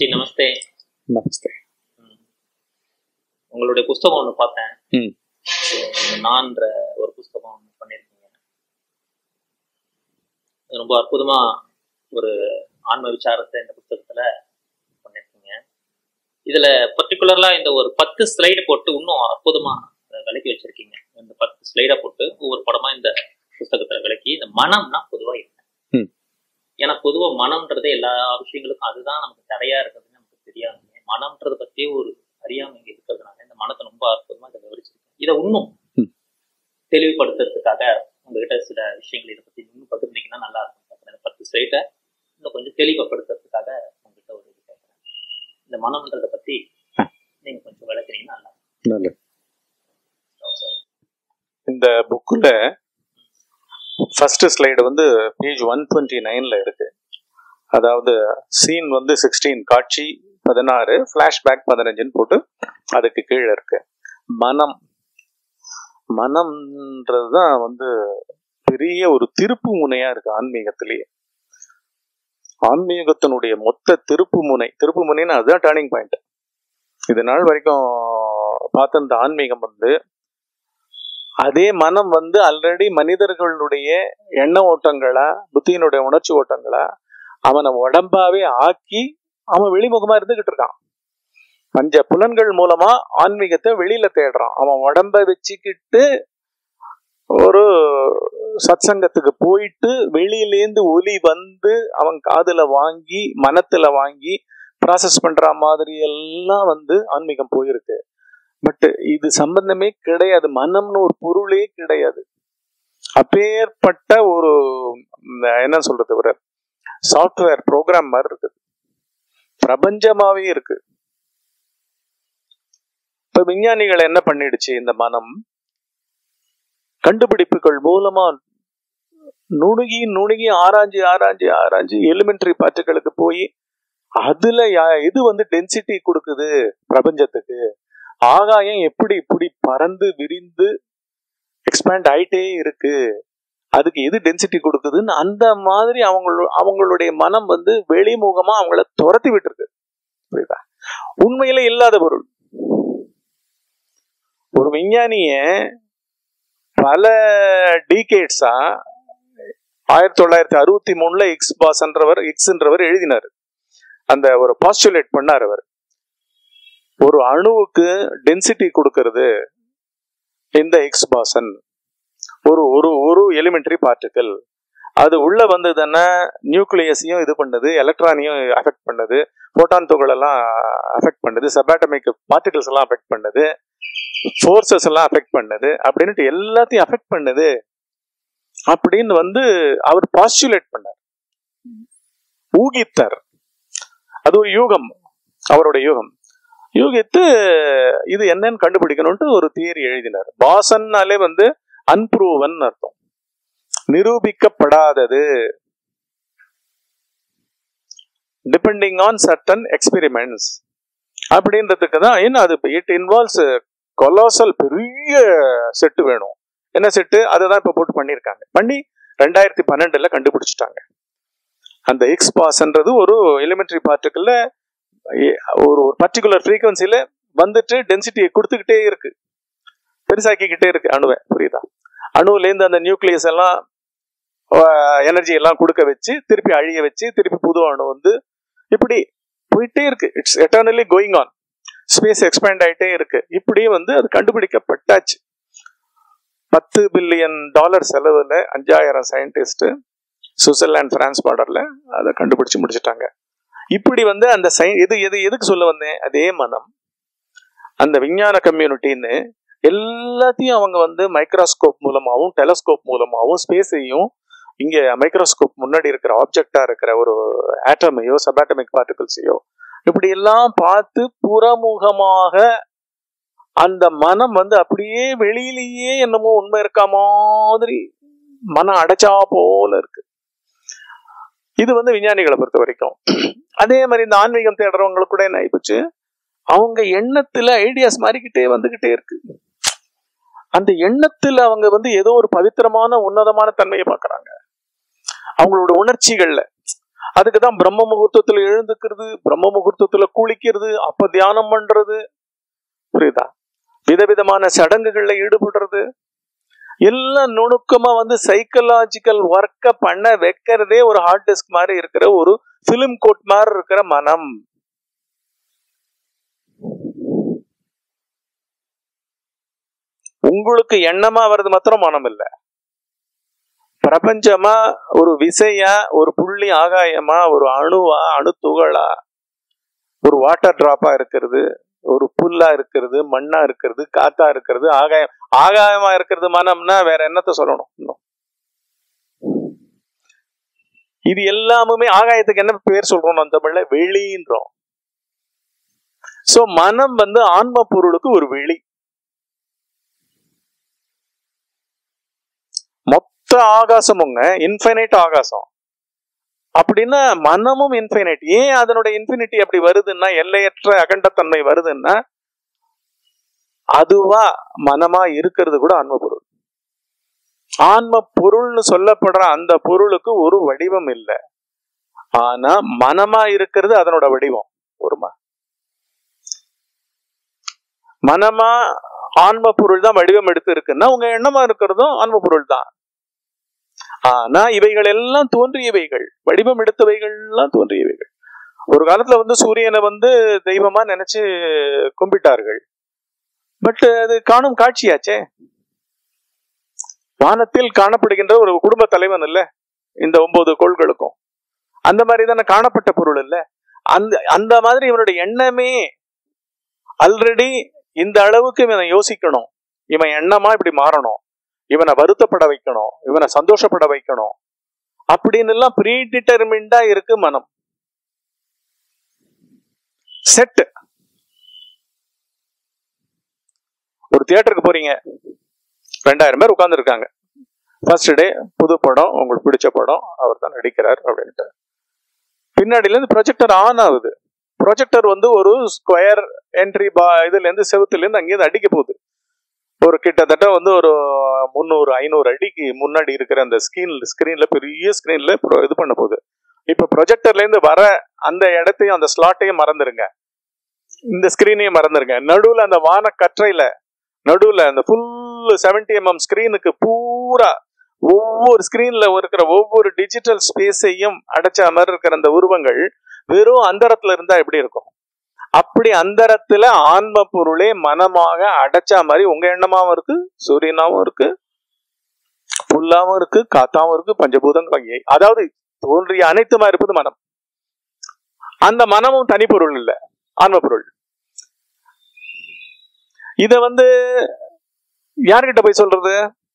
G நமஸ்தே நமஸ்தே ம். உங்களுடைய புஸ்தகம் ஒன்று பார்த்தேன் ம் So, நான்ற ஒரு புஸ்தகம் ஒன்று பண்ணியிருக்கீங்க இது ரொம்ப அற்புதமா ஒரு ஆன்ம விசாரத்தை இந்த புத்தகத்துல பண்ணியிருக்கீங்க இதுல பர்டிகுலரா இந்த ஒரு பத்து ஸ்லைடு போட்டு இன்னும் அற்புதமா அதை விளக்கி வச்சிருக்கீங்க இந்த பத்து ஸ்லைடை போட்டு ஒவ்வொரு படமா இந்த புஸ்தகத்துல விளக்கி இந்த மனம்னா பொதுவா என்ன ம். ஏன்னா பொதுவா மனம்ன்றது எல்லா விஷயங்களுக்கும் அதுதான் நமக்கு தடையா இருக்குதுன்னு நமக்கு தெரியாது மனம்ன்றதை பத்தியே ஒரு அறியாமை இங்க இருக்கிறதுனால இந்த மனத்தை ரொம்ப அற்புதமா இதை விவரிச்சிருக்கேன் இதை இன்னும் ம். தெளிவுபடுத்துறதுக்காக உங்ககிட்ட சில விஷயங்கள் இதை பத்தி இன்னும் பகிர்ந்தீங்கன்னா நல்லா இருக்கும் பார்க்கிறேன். இந்த பத்து ஸ்லைட்டை இன்னும் கொஞ்சம் தெளிவுபடுத்துறதுக்காக உங்ககிட்ட ஒரு இது கேட்கறேன் இந்த மனம்ன்றதை பத்தி ஆ. நீங்க கொஞ்சம் விளக்குனீங்கன்னா நல்லா இருக்கும். நல்லது So, இந்த புக்கில் ஃபர்ஸ்ட் ஸ்லைடு வந்து பேஜ் ஒன் டுவெண்ட்டி நைனில் இருக்கு அதாவது சீன் வந்து சிக்ஸ்டீன் காட்சி பதினாறு ஃப்ளாஷ்பேக் பதினஞ்சுன்னு போட்டு அதுக்கு கீழே இருக்கு மனம் மனம்ன்றது தான் வந்து பெரிய ஒரு திருப்பு முனையா இருக்கு ஆன்மீகத்திலேயே ஆன்மீகத்தினுடைய மொத்த திருப்பு முனை திருப்பு முனைன்னு அதுதான் டேர்னிங் பாயிண்ட் இது நாள் வரைக்கும் பார்த்த இந்த ஆன்மீகம் வந்து அதே மனம் வந்து ஆல்ரெடி மனிதர்களுடைய எண்ண ஓட்டங்களா புத்தியினுடைய உணர்ச்சி ஓட்டங்களா அவனை உடம்பாவே ஆக்கி அவன் வெளிமுகமா இருந்துகிட்டு இருக்கான் பஞ்ச புலன்கள் மூலமா ஆன்மீகத்தை வெளியில தேடுறான் அவன் உடம்ப வச்சுக்கிட்டு ஒரு சத்சங்கத்துக்கு போயிட்டு வெளியிலேந்து ஒலி வந்து அவன் காதுல வாங்கி மனத்துல வாங்கி ப்ராசஸ் பண்ற மாதிரி எல்லாம் வந்து ஆன்மீகம் போயிருக்கு பட் இது சம்பந்தமே கிடையாது மனம்னு ஒரு பொருளே கிடையாது அப்பேற்பட்ட ஒரு ம், என்ன சொல்றது ஒரு சாஃப்ட்வேர் ப்ரோக்ராம் மாதிரி இருக்குது பிரபஞ்சமாவே இருக்கு இப்ப விஞ்ஞானிகள் என்ன பண்ணிடுச்சு இந்த மனம் கண்டுபிடிப்புகள் மூலமா நுணுகி நுணுகி ஆராய்ஞ்சு ஆராய்ஞ்சு ஆராய்ஞ்சு எலிமெண்டரி பார்ட்டிகளுக்கு போய் அதுல யா- இது வந்து டென்சிட்டி கொடுக்குது பிரபஞ்சத்துக்கு ஆகாயம் எப்படி இப்படி பறந்து விரிந்து எக்ஸ்பேண்ட் ஆயிட்டே இருக்கு அதுக்கு எது டென்சிட்டி கொடுக்குதுன்னு அந்த மாதிரி அவங்களோ அவங்களுடைய மனம் வந்து வெளிமுகமா அவங்கள துரத்தி விட்டுருக்கு புரியுதா உண்மையில இல்லாத பொருள் ஒரு விஞ்ஞானிய பல டீகேட்ஸா ஆயிரத்தி தொள்ளாயிரத்தி அறுபத்தி மூணுல எக்ஸ் பாஸ்ன்றவர் எக்ஸ்ன்றவர் எழுதினார் அந்த ஒரு பாஸ்டுலேட் பண்ணார் அவர் ஒரு அணுவுக்கு டென்சிட்டி கொடுக்கிறது இந்த எக்ஸ் பாசன் ஒரு ஒரு ஒரு எலிமெண்டரி பார்ட்டிக்கல் அது உள்ள வந்ததுன்னா நியூக்ளியஸையும் இது பண்ணுது எலக்ட்ரானையும் அஃபெக்ட் பண்ணுது புரோட்டான் துகள் எல்லாம் அஃபெக்ட் பண்ணுது சபாட்டமிக் பார்ட்டிகல்ஸ் எல்லாம் அஃபெக்ட் பண்ணுது ஃபோர்ஸஸ் எல்லாம் அஃபெக்ட் பண்ணுது அப்படின்ட்டு எல்லாத்தையும் அஃபெக்ட் பண்ணுது அப்படின்னு வந்து அவர் பாஸ்டுலேட் பண்ணார் ஊகித்தார் அது ஒரு யூகம் அவருடைய யூகம் யூகித்து இது என்னன்னு கண்டுபிடிக்கணும்ட்டு ஒரு தியரி எழுதினார் பாசன்னாலே வந்து அன்ப்ரூவன் அர்த்தம் நிரூபிக்கப்படாதது டிபெண்டிங் ஆன் சர்டன் எக்ஸ்பெரிமெண்ட்ஸ் அப்படின்றதுக்கு தான் ஏன்னா அது இட் இன்வால்வ்ஸ் கொலாசல் பெரிய செட்டு வேணும் என்ன செட்டு அதை தான் இப்போ போட்டு பண்ணியிருக்காங்க பண்ணி ரெண்டாயிரத்தி பன்னெண்டுல கண்டுபிடிச்சிட்டாங்க அந்த எக்ஸ் பாஸ்ன்றது ஒரு எலிமெண்டரி பார்ட்டிக்கல்ல ஒரு ஒரு பர்டிகுலர் ஃப்ரீக்வன்சில வந்துட்டு டென்சிட்டியை கொடுத்துக்கிட்டே இருக்கு பெருசாக்கிக்கிட்டே இருக்கு அணுவை புரியுதா அணுவிலேருந்து அந்த நியூக்ளியஸ் எல்லாம் எனர்ஜி எல்லாம் கொடுக்க வச்சு திருப்பி அழிய வச்சு திருப்பி புது அணு வந்து இப்படி போயிட்டே இருக்கு it's eternally going on space expand ஆயிட்டே இருக்கு இப்படி வந்து அது கண்டுபிடிக்கப்பட்டாச்சு பத்து பில்லியன் டாலர் செலவுல அஞ்சாயிரம் சயின்டிஸ்ட் சுவிட்சர்லாந்து பிரான்ஸ் பார்டர்ல அதை கண்டுபிடிச்சு முடிச்சிட்டாங்க இப்படி வந்து அந்த சை எது எது எதுக்கு சொல்ல வந்தேன் அதே மனம் அந்த விஞ்ஞான கம்யூனிட்டின்னு எல்லாத்தையும் அவங்க வந்து மைக்ரோஸ்கோப் மூலமாகவும் டெலஸ்கோப் மூலமாகவும் ஸ்பேஸையும் இங்க மைக்ரோஸ்கோப் முன்னாடி இருக்கிற ஆப்ஜெக்டா இருக்கிற ஒரு ஆட்டமையோ சபாட்டமிக் பார்ட்டிகல்ஸையோ இப்படி எல்லாம் பார்த்து புறமுகமாக அந்த மனம் வந்து அப்படியே வெளியிலேயே என்னமோ உண்மை இருக்க மாதிரி மனம் அடைச்சா போல இருக்கு இது வந்து விஞ்ஞானிகளை பொறுத்த வரைக்கும் அதே மாதிரி இந்த ஆன்மீகம் தேடுறவங்களுக்கு கூட என்ன ஆயிப்போச்சு அவங்க எண்ணத்துல ஐடியாஸ் மாறிக்கிட்டே வந்துகிட்டே இருக்கு அந்த எண்ணத்துல அவங்க வந்து ஏதோ ஒரு பவித்திரமான உன்னதமான தன்மையை பார்க்கறாங்க அவங்களோட உணர்ச்சிகள்ல அதுக்குதான் பிரம்ம முகூர்த்தத்துல எழுந்துக்கிறது பிரம்ம முகூர்த்தத்துல குளிக்கிறது அப்ப தியானம் பண்றது புரியுதா விதவிதமான சடங்குகள்ல ஈடுபடுறது எல்லாம் நுணுக்கமா வந்து சைக்கலாஜிக்கல் ஒர்க்க பண்ண வைக்கிறதே ஒரு ஹார்ட் டிஸ்க் மாதிரி இருக்கிற ஒரு பிலிம் கோட் மாதிரி இருக்கிற மனம் உங்களுக்கு எண்ணமா வர்றது மாத்திரம் மனம் இல்ல பிரபஞ்சமா ஒரு விசையா ஒரு புள்ளி ஆகாயமா ஒரு அணுவா அணு துகளா ஒரு வாட்டர் டிராப்பா இருக்கிறது ஒரு புல்லா இருக்கிறது மண்ணா இருக்கிறது காத்தா இருக்கிறது ஆகாயம் ஆகாயமா இருக்கிறது மனம்னா வேற என்னத்த சொல்லணும் இன்னும் இது எல்லாமுமே ஆகாயத்துக்கு என்ன பேர் சொல்றோம் நம்ம தமிழ்ல வெளின்றோம் சோ மனம் வந்து ஆன்ம பொருளுக்கு ஒரு வெளி மொத்த ஆகாசமுங்க இன்ஃபைனைட் ஆகாசம் அப்படின்னா மனமும் இன்ஃபைனைட் ஏன் அதனுடைய இன்ஃபினிட்டி அப்படி வருதுன்னா எல்லையற்ற அகண்டத்தன்மை வருதுன்னா அதுவா மனமா இருக்கிறது கூட ஆன்ம பொருள் ஆன்ம பொருள்னு சொல்லப்படுற அந்த பொருளுக்கு ஒரு வடிவம் இல்லை ஆனா மனமா இருக்கிறது அதனோட வடிவம் ஒருமா மனமா ஆன்ம பொருள் தான் வடிவம் எடுத்து இருக்குன்னா உங்க எண்ணமா இருக்கிறதும் ஆன்ம பொருள் தான் ஆனா இவைகள் எல்லாம் தோன்றியவைகள் வடிவம் எடுத்தவைகள் எல்லாம் தோன்றியவைகள் ஒரு காலத்துல வந்து சூரியனை வந்து தெய்வமா நினைச்சு கும்பிட்டார்கள் பட் அது காணும் காட்சியாச்சே வானத்தில் காணப்படுகின்ற ஒரு குடும்ப தலைவன் இல்ல இந்த ஒன்பது கோள்களுக்கும் அந்த மாதிரி தானே காணப்பட்ட பொருள் இல்ல அந்த அந்த மாதிரி இவனுடைய எண்ணமே ஆல்ரெடி இந்த அளவுக்கு இவனை யோசிக்கணும் இவன் எண்ணமா இப்படி மாறணும் இவனை வருத்தப்பட வைக்கணும் இவனை சந்தோஷப்பட வைக்கணும் அப்படின்னு எல்லாம் ப்ரீ டிட்டர்மிண்டா இருக்கு மனம் செட் ஒரு தியேட்டருக்கு போறீங்க ரெண்டாயிரம் பேர் உட்கார்ந்து இருக்காங்க ஃபர்ஸ்ட் டே புது படம் உங்களுக்கு பிடிச்ச படம் அவர் தான் நடிக்கிறார் அப்படின்ட்டு பின்னாடில இருந்து ப்ரொஜெக்டர் ஆன் ஆகுது ப்ரொஜெக்டர் வந்து ஒரு ஸ்கொயர் என்ட்ரி பா இதுல இருந்து செவுத்துல இருந்து அங்கேயிருந்து அடிக்க போகுது ஒரு கிட்டத்தட்ட வந்து ஒரு முந்நூறு ஐநூறு அடிக்கு முன்னாடி இருக்கிற அந்த ஸ்கிரீன் ஸ்கிரீன்ல பெரிய ஸ்கிரீன்ல இது பண்ண போகுது இப்ப ப்ரொஜெக்டர்ல இருந்து வர அந்த இடத்தையும் அந்த ஸ்லாட்டையும் மறந்துருங்க இந்த ஸ்கிரீனையும் மறந்துருங்க நடுவுல அந்த வான கற்றையில நடுவுல அந்த ஃபுல் செவன்டி எம்எம் ஸ்கிரீனுக்கு பூரா ஒவ்வொரு ஸ்கிரீன்ல இருக்கிற ஒவ்வொரு டிஜிட்டல் ஸ்பேஸையும் அடைச்ச மாதிரி இருக்கிற அந்த உருவங்கள் வெறும் அந்தரத்துல இருந்தா எப்படி இருக்கும் அப்படி அந்தரத்துல ஆன்ம பொருளே மனமாக அடைச்சா மாதிரி உங்க எண்ணமாவும் இருக்கு சூரியனாவும் இருக்கு புல்லாவும் இருக்கு காத்தாவும் இருக்கு பஞ்சபூதங்கள் அதாவது தோன்றிய அனைத்துமா இருப்பது மனம் அந்த மனமும் தனி பொருள் இல்ல ஆன்ம பொருள் இத வந்து யார்கிட்ட போய் சொல்றது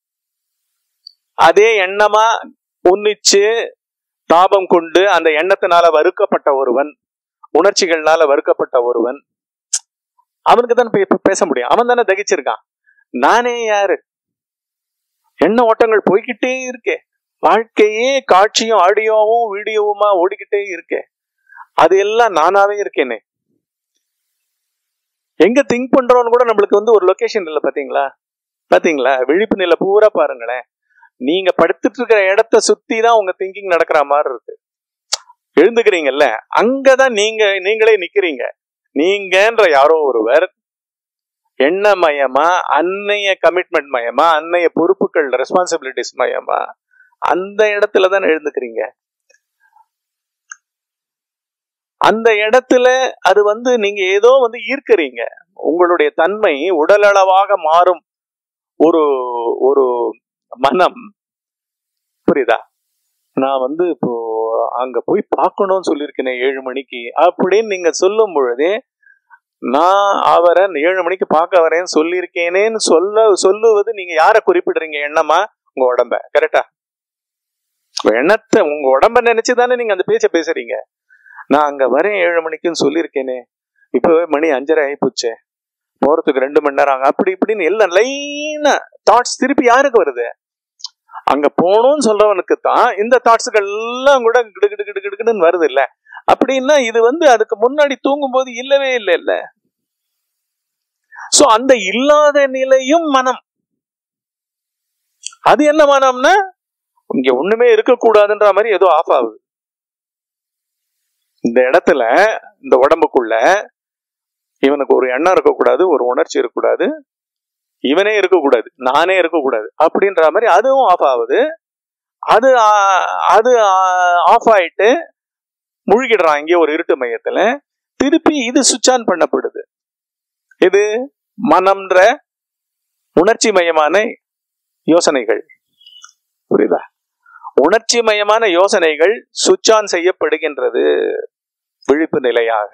அதே எண்ணமா உன்னிச்சு தாபம் கொண்டு அந்த எண்ணத்தினால வறுக்கப்பட்ட ஒருவன் உணர்ச்சிகள்னால வறுக்கப்பட்ட ஒருவன் அவனுக்கு தான் பேச முடியும் அவன் தானே தகிச்சிருக்கான் நானே யாரு எண்ண ஓட்டங்கள் போய்கிட்டே இருக்கே வாழ்க்கையே காட்சியும் ஆடியோவும் வீடியோவுமா ஓடிக்கிட்டே இருக்கே அது எல்லாம் நானாவே இருக்கேனே எங்க திங்க் பண்றோம்னு கூட நம்மளுக்கு வந்து ஒரு லொகேஷன் இல்லை பாத்தீங்களா பாத்தீங்களா விழிப்பு நிலை பூரா பாருங்களேன் நீங்க படுத்துட்டு இருக்கிற இடத்த சுத்தி தான் உங்க திங்கிங் நடக்கிற மாதிரி இருக்கு எழுந்துக்கிறீங்கல்ல அங்கதான் நீங்க நீங்களே நிக்கிறீங்க நீங்கன்ற யாரோ ஒருவர் எண்ணமயமா அன்னைய கமிட்மெண்ட் மயமா அன்னைய பொறுப்புகள் ரெஸ்பான்சிபிலிட்டிஸ் மயமா அந்த இடத்துல தான் எழுந்துக்கிறீங்க அந்த இடத்துல அது வந்து நீங்க ஏதோ வந்து ஈர்க்கிறீங்க உங்களுடைய தன்மை உடலளவாக மாறும் ஒரு ஒரு மனம் புரியுதா நான் வந்து இப்போ அங்க போய் பார்க்கணும்னு சொல்லியிருக்கேனே ஏழு மணிக்கு அப்படின்னு நீங்க சொல்லும் பொழுதே நான் அவரை ஏழு மணிக்கு பார்க்க வரேன்னு சொல்லியிருக்கேனேன்னு சொல்ல சொல்லுவது நீங்க யாரை குறிப்பிடுறீங்க எண்ணமா உங்க உடம்ப கரெக்டா எண்ணத்தை உங்க உடம்ப நினைச்சுதானே நீங்க அந்த பேச்ச பேசுறீங்க நான் அங்க வரேன் ஏழு மணிக்குன்னு சொல்லியிருக்கேனே இப்பவே மணி அஞ்சரை ஆயிப்போச்சே போறதுக்கு ரெண்டு மணி நேரம் ஆகும் அப்படி இப்படின்னு எல்லாம் லைனா தாட்ஸ் திருப்பி யாருக்கு வருது அங்க போகணும்னு சொல்றவனுக்கு தான் இந்த தாட்ஸுகள் எல்லாம் கூட கிடு கிடு கிடு கிடுன்னு வருது இல்ல அப்படின்னா இது வந்து அதுக்கு முன்னாடி தூங்கும் போது இல்லவே இல்லை இல்ல சோ அந்த இல்லாத நிலையும் மனம் அது என்ன மனம்னா இங்க ஒண்ணுமே இருக்கக்கூடாதுன்ற மாதிரி ஏதோ ஆஃப் ஆகுது இந்த இடத்துல இந்த உடம்புக்குள்ள இவனுக்கு ஒரு எண்ணம் இருக்கக்கூடாது ஒரு உணர்ச்சி இருக்கக்கூடாது இவனே இருக்கக்கூடாது நானே இருக்கக்கூடாது அப்படின்ற மாதிரி அதுவும் ஆஃப் ஆகுது அது ஆ- அது ஆஃப் ஆயிட்டு முழுகிடுறான் இங்கே ஒரு இருட்டு மையத்துல திருப்பி இது சுவிட்ச் ஆன் பண்ணப்படுது இது மனம்ன்ற உணர்ச்சி மயமான யோசனைகள் புரியுதா உணர்ச்சி மயமான யோசனைகள் சுவிட்ச் ஆன் செய்யப்படுகின்றது விழிப்பு நிலையாக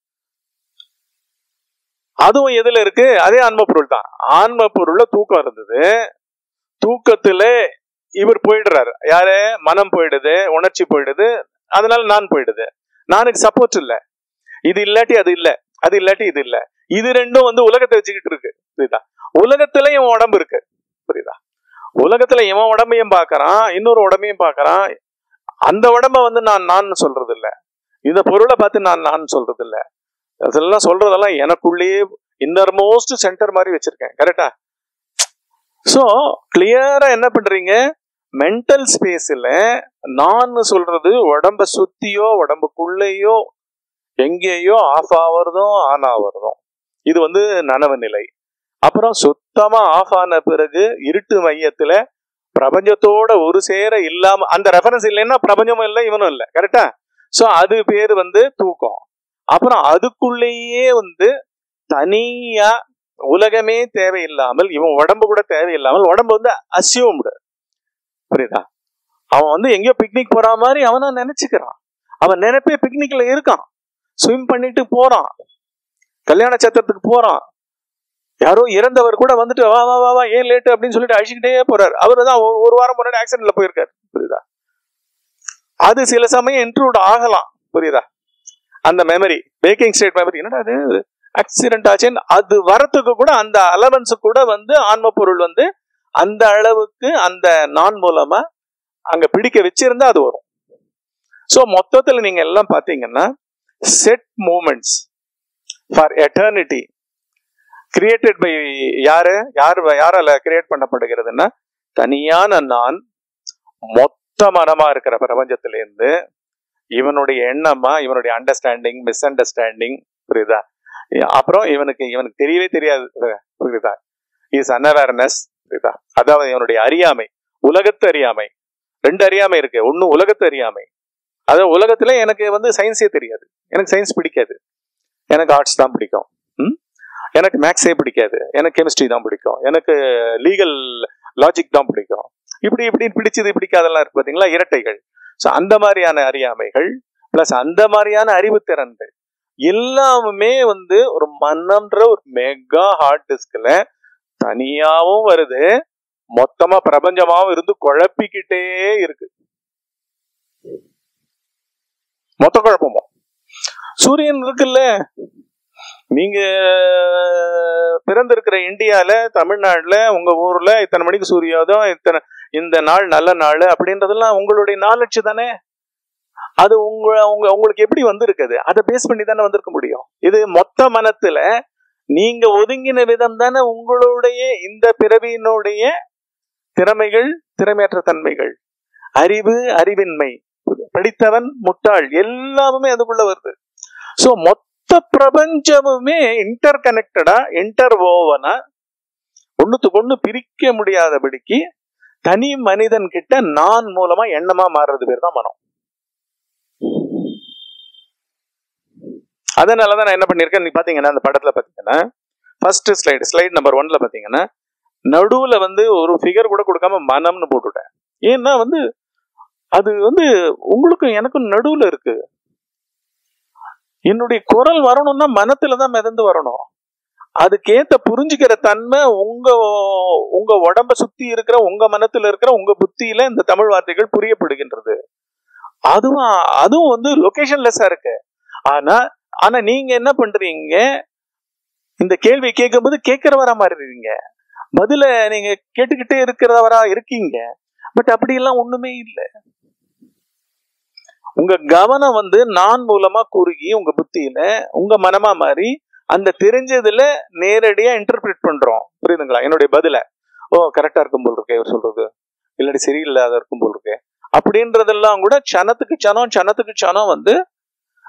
அதுவும் எதுல இருக்கு அதே ஆன்ம பொருள் தான் ஆன்ம பொருள்ல தூக்கம் இருந்தது தூக்கத்துல இவர் போயிடுறாரு யாரு மனம் போயிடுது உணர்ச்சி போயிடுது அதனால நான் போயிடுது நானுக்கு சப்போர்ட் இல்ல இது இல்லாட்டி அது இல்ல அது இல்லாட்டி இது இல்ல இது ரெண்டும் வந்து உலகத்தை வச்சுக்கிட்டு இருக்கு புரியுதா உலகத்துல இவன் உடம்பு இருக்கு புரியுதா உலகத்துல இவன் உடம்பையும் பார்க்கறான் இன்னொரு உடம்பையும் பார்க்கறான் அந்த உடம்ப வந்து நான் நான் சொல்றது இல்ல இந்த பொருளை பார்த்து நான் நான் சொல்றது இல்ல அதெல்லாம் சொல்றதெல்லாம் எனக்குள்ளேயே இன்னர்மோஸ்ட் சென்டர் மாதிரி வச்சிருக்கேன் கரெக்டா சோ கிளியரா என்ன பண்றீங்க மென்டல் ஸ்பேஸ்ல நான் சொல்றது உடம்ப சுத்தியோ உடம்புக்குள்ளேயோ எங்கேயோ ஆஃப் ஆவறதும் ஆன் ஆவறதும் இது வந்து நனவு நிலை அப்புறம் சுத்தமா ஆஃப் ஆன பிறகு இருட்டு மையத்துல பிரபஞ்சத்தோட ஒரு சேர இல்லாம அந்த ரெஃபரன்ஸ் இல்லைன்னா பிரபஞ்சமும் இல்லை இவனும் இல்லை கரெக்டா சோ அது பேர் வந்து தூக்கம் அப்புறம் அதுக்குள்ளேயே வந்து தனியா உலகமே தேவையில்லாமல் இவன் உடம்பு கூட தேவையில்லாமல் உடம்பு வந்து அசியூம்டு புரியுதா அவன் வந்து எங்கேயோ பிக்னிக் போற மாதிரி அவனா நினைச்சுக்கிறான் அவன் நினைப்பே பிக்னிக்ல இருக்கான் ஸ்விம் பண்ணிட்டு போறான் கல்யாண சத்திரத்துக்கு போறான் யாரோ இறந்தவர் கூட வந்துட்டு வா வா வா வா ஏன் லேட்டு அப்படின்னு சொல்லிட்டு அழிச்சுக்கிட்டே போறாரு அவரு தான் ஒரு- ஒரு வாரம் முன்னாடி ஆக்சிடென்ட்ல போயிருக்காரு புரியுதா அது சில சமயம் இன்க்ளூட் ஆகலாம் புரியுதா அந்த மெமரி பேக்கிங் ஸ்டேட் மெமரி என்னடா அது ஆக்சிடென்ட் ஆச்சுன்னு அது வரத்துக்கு கூட அந்த அலவன்ஸ் கூட வந்து ஆன்ம பொருள் வந்து அந்த அளவுக்கு அந்த நான் மூலமா அங்க பிடிக்க வச்சிருந்தா அது வரும் சோ மொத்தத்துல நீங்க எல்லாம் பாத்தீங்கன்னா set moments for eternity created by யாரு யார் யாரால கிரியேட் பண்ணப்படுகிறதுன்னா தனியான நான் மொத்த மனமா இருக்கிற பிரபஞ்சத்திலேருந்து இவனுடைய எண்ணமா இவனுடைய அண்டர்ஸ்டாண்டிங் மிஸ் அண்டர்ஸ்டாண்டிங் புரியுதா அப்புறம் இவனுக்கு இவனுக்கு தெரியவே தெரியாது புரியுதா இஸ் அன்அவேர்னஸ் புரியுதா அதாவது இவனுடைய அறியாமை உலகத்து அறியாமை ரெண்டு அறியாமை இருக்கு ஒண்ணு உலகத்து அறியாமை அதாவது உலகத்துல எனக்கு வந்து சயின்ஸே தெரியாது எனக்கு சயின்ஸ் பிடிக்காது எனக்கு ஆர்ட்ஸ் தான் பிடிக்கும் ம்? எனக்கு மேக்ஸே பிடிக்காது எனக்கு கெமிஸ்ட்ரி தான் பிடிக்கும் எனக்கு லீகல் லாஜிக் தான் பிடிக்கும் இப்படி இப்படி பிடிச்சது பிடிக்காதெல்லாம் இருக்கு பாத்தீங்களா இரட்டைகள் ஸோ அந்த மாதிரியான அறியாமைகள் பிளஸ் அந்த மாதிரியான அறிவுத்திறன்கள் எல்லாமே வந்து ஒரு மனம்ன்ற ஒரு மெகா ஹார்ட் டிஸ்க்ல தனியாவும் வருது மொத்தமா பிரபஞ்சமாவும் இருந்து குழப்பிக்கிட்டே இருக்கு மொத்த குழப்பமும் சூரியன் இருக்குல்ல நீங்க பிறந்திருக்கிற இந்தியால தமிழ்நாட்டுல உங்க ஊர்ல இத்தனை மணிக்கு சூரியோதயம் இத்தனை இந்த நாள் நல்ல நாள் அப்படின்றதெல்லாம் உங்களுடைய நாலட்சு தானே அது உங்க உங்க உங்களுக்கு எப்படி வந்திருக்குது அதை பேஸ் பண்ணி தானே வந்திருக்க முடியும் இது மொத்த மனத்துல நீங்க ஒதுங்கின விதம் தானே உங்களுடைய இந்த பிறவியினுடைய திறமைகள் திறமையற்ற தன்மைகள் அறிவு அறிவின்மை படித்தவன் முட்டாள் எல்லாமே அதுக்குள்ள வருது சோ மொத்த பிரபஞ்சமுமே இன்டர் கனெக்டடா இன்டர் ஓவனா ஒண்ணுத்துக்கு ஒண்ணு பிரிக்க முடியாதபடிக்கு தனி மனிதன் கிட்ட நான் மூலமா எண்ணமா மாறுறது பேர் தான் மனம் அதனாலதான் நான் என்ன பண்ணிருக்கேன் நீ பாத்தீங்கன்னா அந்த படத்துல பாத்தீங்கன்னா ஃபர்ஸ்ட் ஸ்லைடு ஸ்லைட் நம்பர் ஒன்ல பாத்தீங்கன்னா நடுவுல வந்து ஒரு ஃபிகர் கூட கொடுக்காம மனம்னு போட்டுட்டேன் ஏன்னா வந்து அது வந்து உங்களுக்கும் எனக்கும் நடுவுல இருக்கு என்னுடைய குரல் வரணும்னா மனத்துல தான் மிதந்து வரணும் அதுக்கேத்த புரிஞ்சுக்கிற தன்மை உங்க உங்க உடம்ப சுத்தி இருக்கிற உங்க மனத்துல இருக்கிற உங்க புத்தியில இந்த தமிழ் வார்த்தைகள் புரியப்படுகின்றது அதுவும் அதுவும் வந்து லொகேஷன் லெஸ்ஸா இருக்கு ஆனா ஆனா நீங்க என்ன பண்றீங்க இந்த கேள்வி கேட்கும்போது கேட்கிறவரா மாறிடுறீங்க பதில நீங்க கேட்டுக்கிட்டே இருக்கிறவரா இருக்கீங்க பட் அப்படி எல்லாம் ஒண்ணுமே இல்லை உங்க கவனம் வந்து நான் மூலமா குறுகி உங்க புத்தியில உங்க மனமா மாறி அந்த தெரிஞ்சதுல நேரடியா இன்டர்பிரேட் பண்றோம் புரியுதுங்களா என்னுடைய பதில ஓ கரெக்டா இருக்கும் போல் இருக்கே இவர் சொல்றது இல்லாட்டி சரியில்லாத இருக்கும் போல் இருக்கே அப்படின்றதெல்லாம் கூட சனத்துக்கு சனம் சனத்துக்கு சனம் வந்து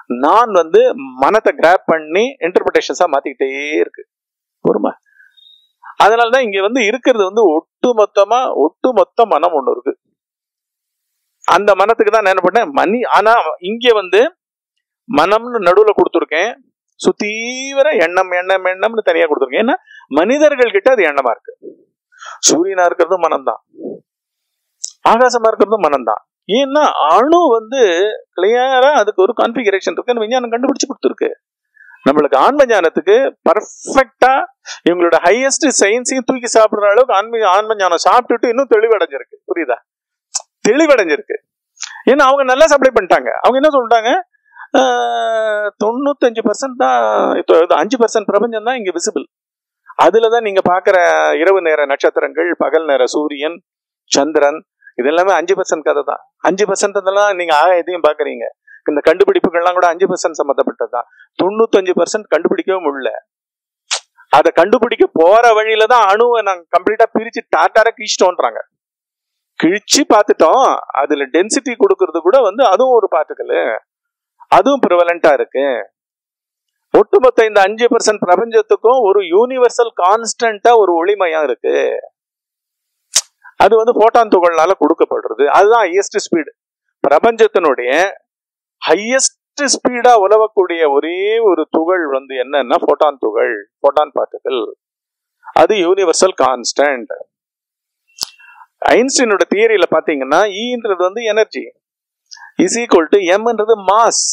நான் வந்து மனத்தை கிராப் பண்ணி இன்டர்பிரிட்டேஷன்ஸா மாத்திக்கிட்டே இருக்கு பொறுமா அதனாலதான் இங்க வந்து இருக்கிறது வந்து ஒட்டு மொத்தமா ஒட்டு மொத்த மனம் ஒண்ணு இருக்கு அந்த மனத்துக்கு தான் நான் என்ன பண்ணேன் மணி ஆனா இங்க வந்து மனம்னு நடுவுல கொடுத்துருக்கேன் சுத்தீவிர எண்ணம் எண்ணம் எண்ணம்னு தனியா கொடுத்துருக்கேன் ஏன்னா மனிதர்கள் கிட்ட அது எண்ணமா இருக்கு சூரியனா இருக்கிறதும் மனம்தான் ஆகாசமா இருக்கிறதும் மனம்தான் ஏன்னா அணு வந்து கிளியரா அதுக்கு ஒரு கான்பிகரேஷன் இருக்குன்னு விஞ்ஞானம் கண்டுபிடிச்சு கொடுத்துருக்கு நம்மளுக்கு ஆன்ம ஞானத்துக்கு பர்ஃபெக்டா இவங்களோட ஹையஸ்ட் சயின்ஸையும் தூக்கி சாப்பிடுற அளவுக்கு ஆன்மீக ஆன்ம ஞானம் சாப்பிட்டுட்டு இன்னும் தெளிவடைஞ்சிருக்கு புரியுதா தெளிவடைஞ்சிருக்கு ஏன்னா அவங்க நல்லா சப்ளை பண்ணிட்டாங்க அவங்க என்ன சொல்லிட்டாங்க ஆஹ், தொண்ணூத்தஞ்சு பர்சன்ட் தான் இப்போ இது அஞ்சு பர்சன்ட் பிரபஞ்சம் தான் இங்க விசிபிள் அதுல தான் நீங்க பாக்குற இரவு நேர நட்சத்திரங்கள் பகல் நேர சூரியன் சந்திரன் இது எல்லாமே அஞ்சு பர்சன்ட் கதை தான் அஞ்சு பர்சன்ட் இதெல்லாம் நீங்க ஆகாயத்தையும் பாக்குறீங்க இந்த கண்டுபிடிப்புகள்லாம் கூட அஞ்சு பர்சன்ட் சம்மந்தப்பட்டது தான் தொண்ணூத்தஞ்சு பர்சன்ட் கண்டுபிடிக்கவே முடியல அதை கண்டுபிடிக்க போற வழியில தான் அணுவை நாங்க கம்ப்ளீட்டா பிரிச்சு டாட்டாரா கிழிச்சிட்டோன்றாங்க கிழிச்சு பார்த்துட்டோம் அதுல டென்சிட்டி கொடுக்கறது கூட வந்து அதுவும் ஒரு பார்ட்டிக்கல் அதுவும் ப்ரிவலண்டா இருக்கு ஒட்டுமொத்த இந்த அஞ்சு பர்சன்ட் பிரபஞ்சத்துக்கும் ஒரு யூனிவர்சல் கான்ஸ்டன்டா ஒரு ஒளிமயம் இருக்கு அது வந்து போட்டான் துகள்னால கொடுக்கப்படுறது அதுதான் ஹையஸ்ட் ஸ்பீடு பிரபஞ்சத்தினுடைய ஹையஸ்ட் ஸ்பீடா உலவக்கூடிய ஒரே ஒரு துகள் வந்து என்னன்னா போட்டான் துகள் போட்டான் பார்ட்டிகல் அது யூனிவர்சல் கான்ஸ்டன்ட் ஐன்ஸ்டீனோட தியரியில பாத்தீங்கன்னா ஈன்றது வந்து எனர்ஜி இஸ் ஈக்குவல் டு எம்ன்றது மாஸ்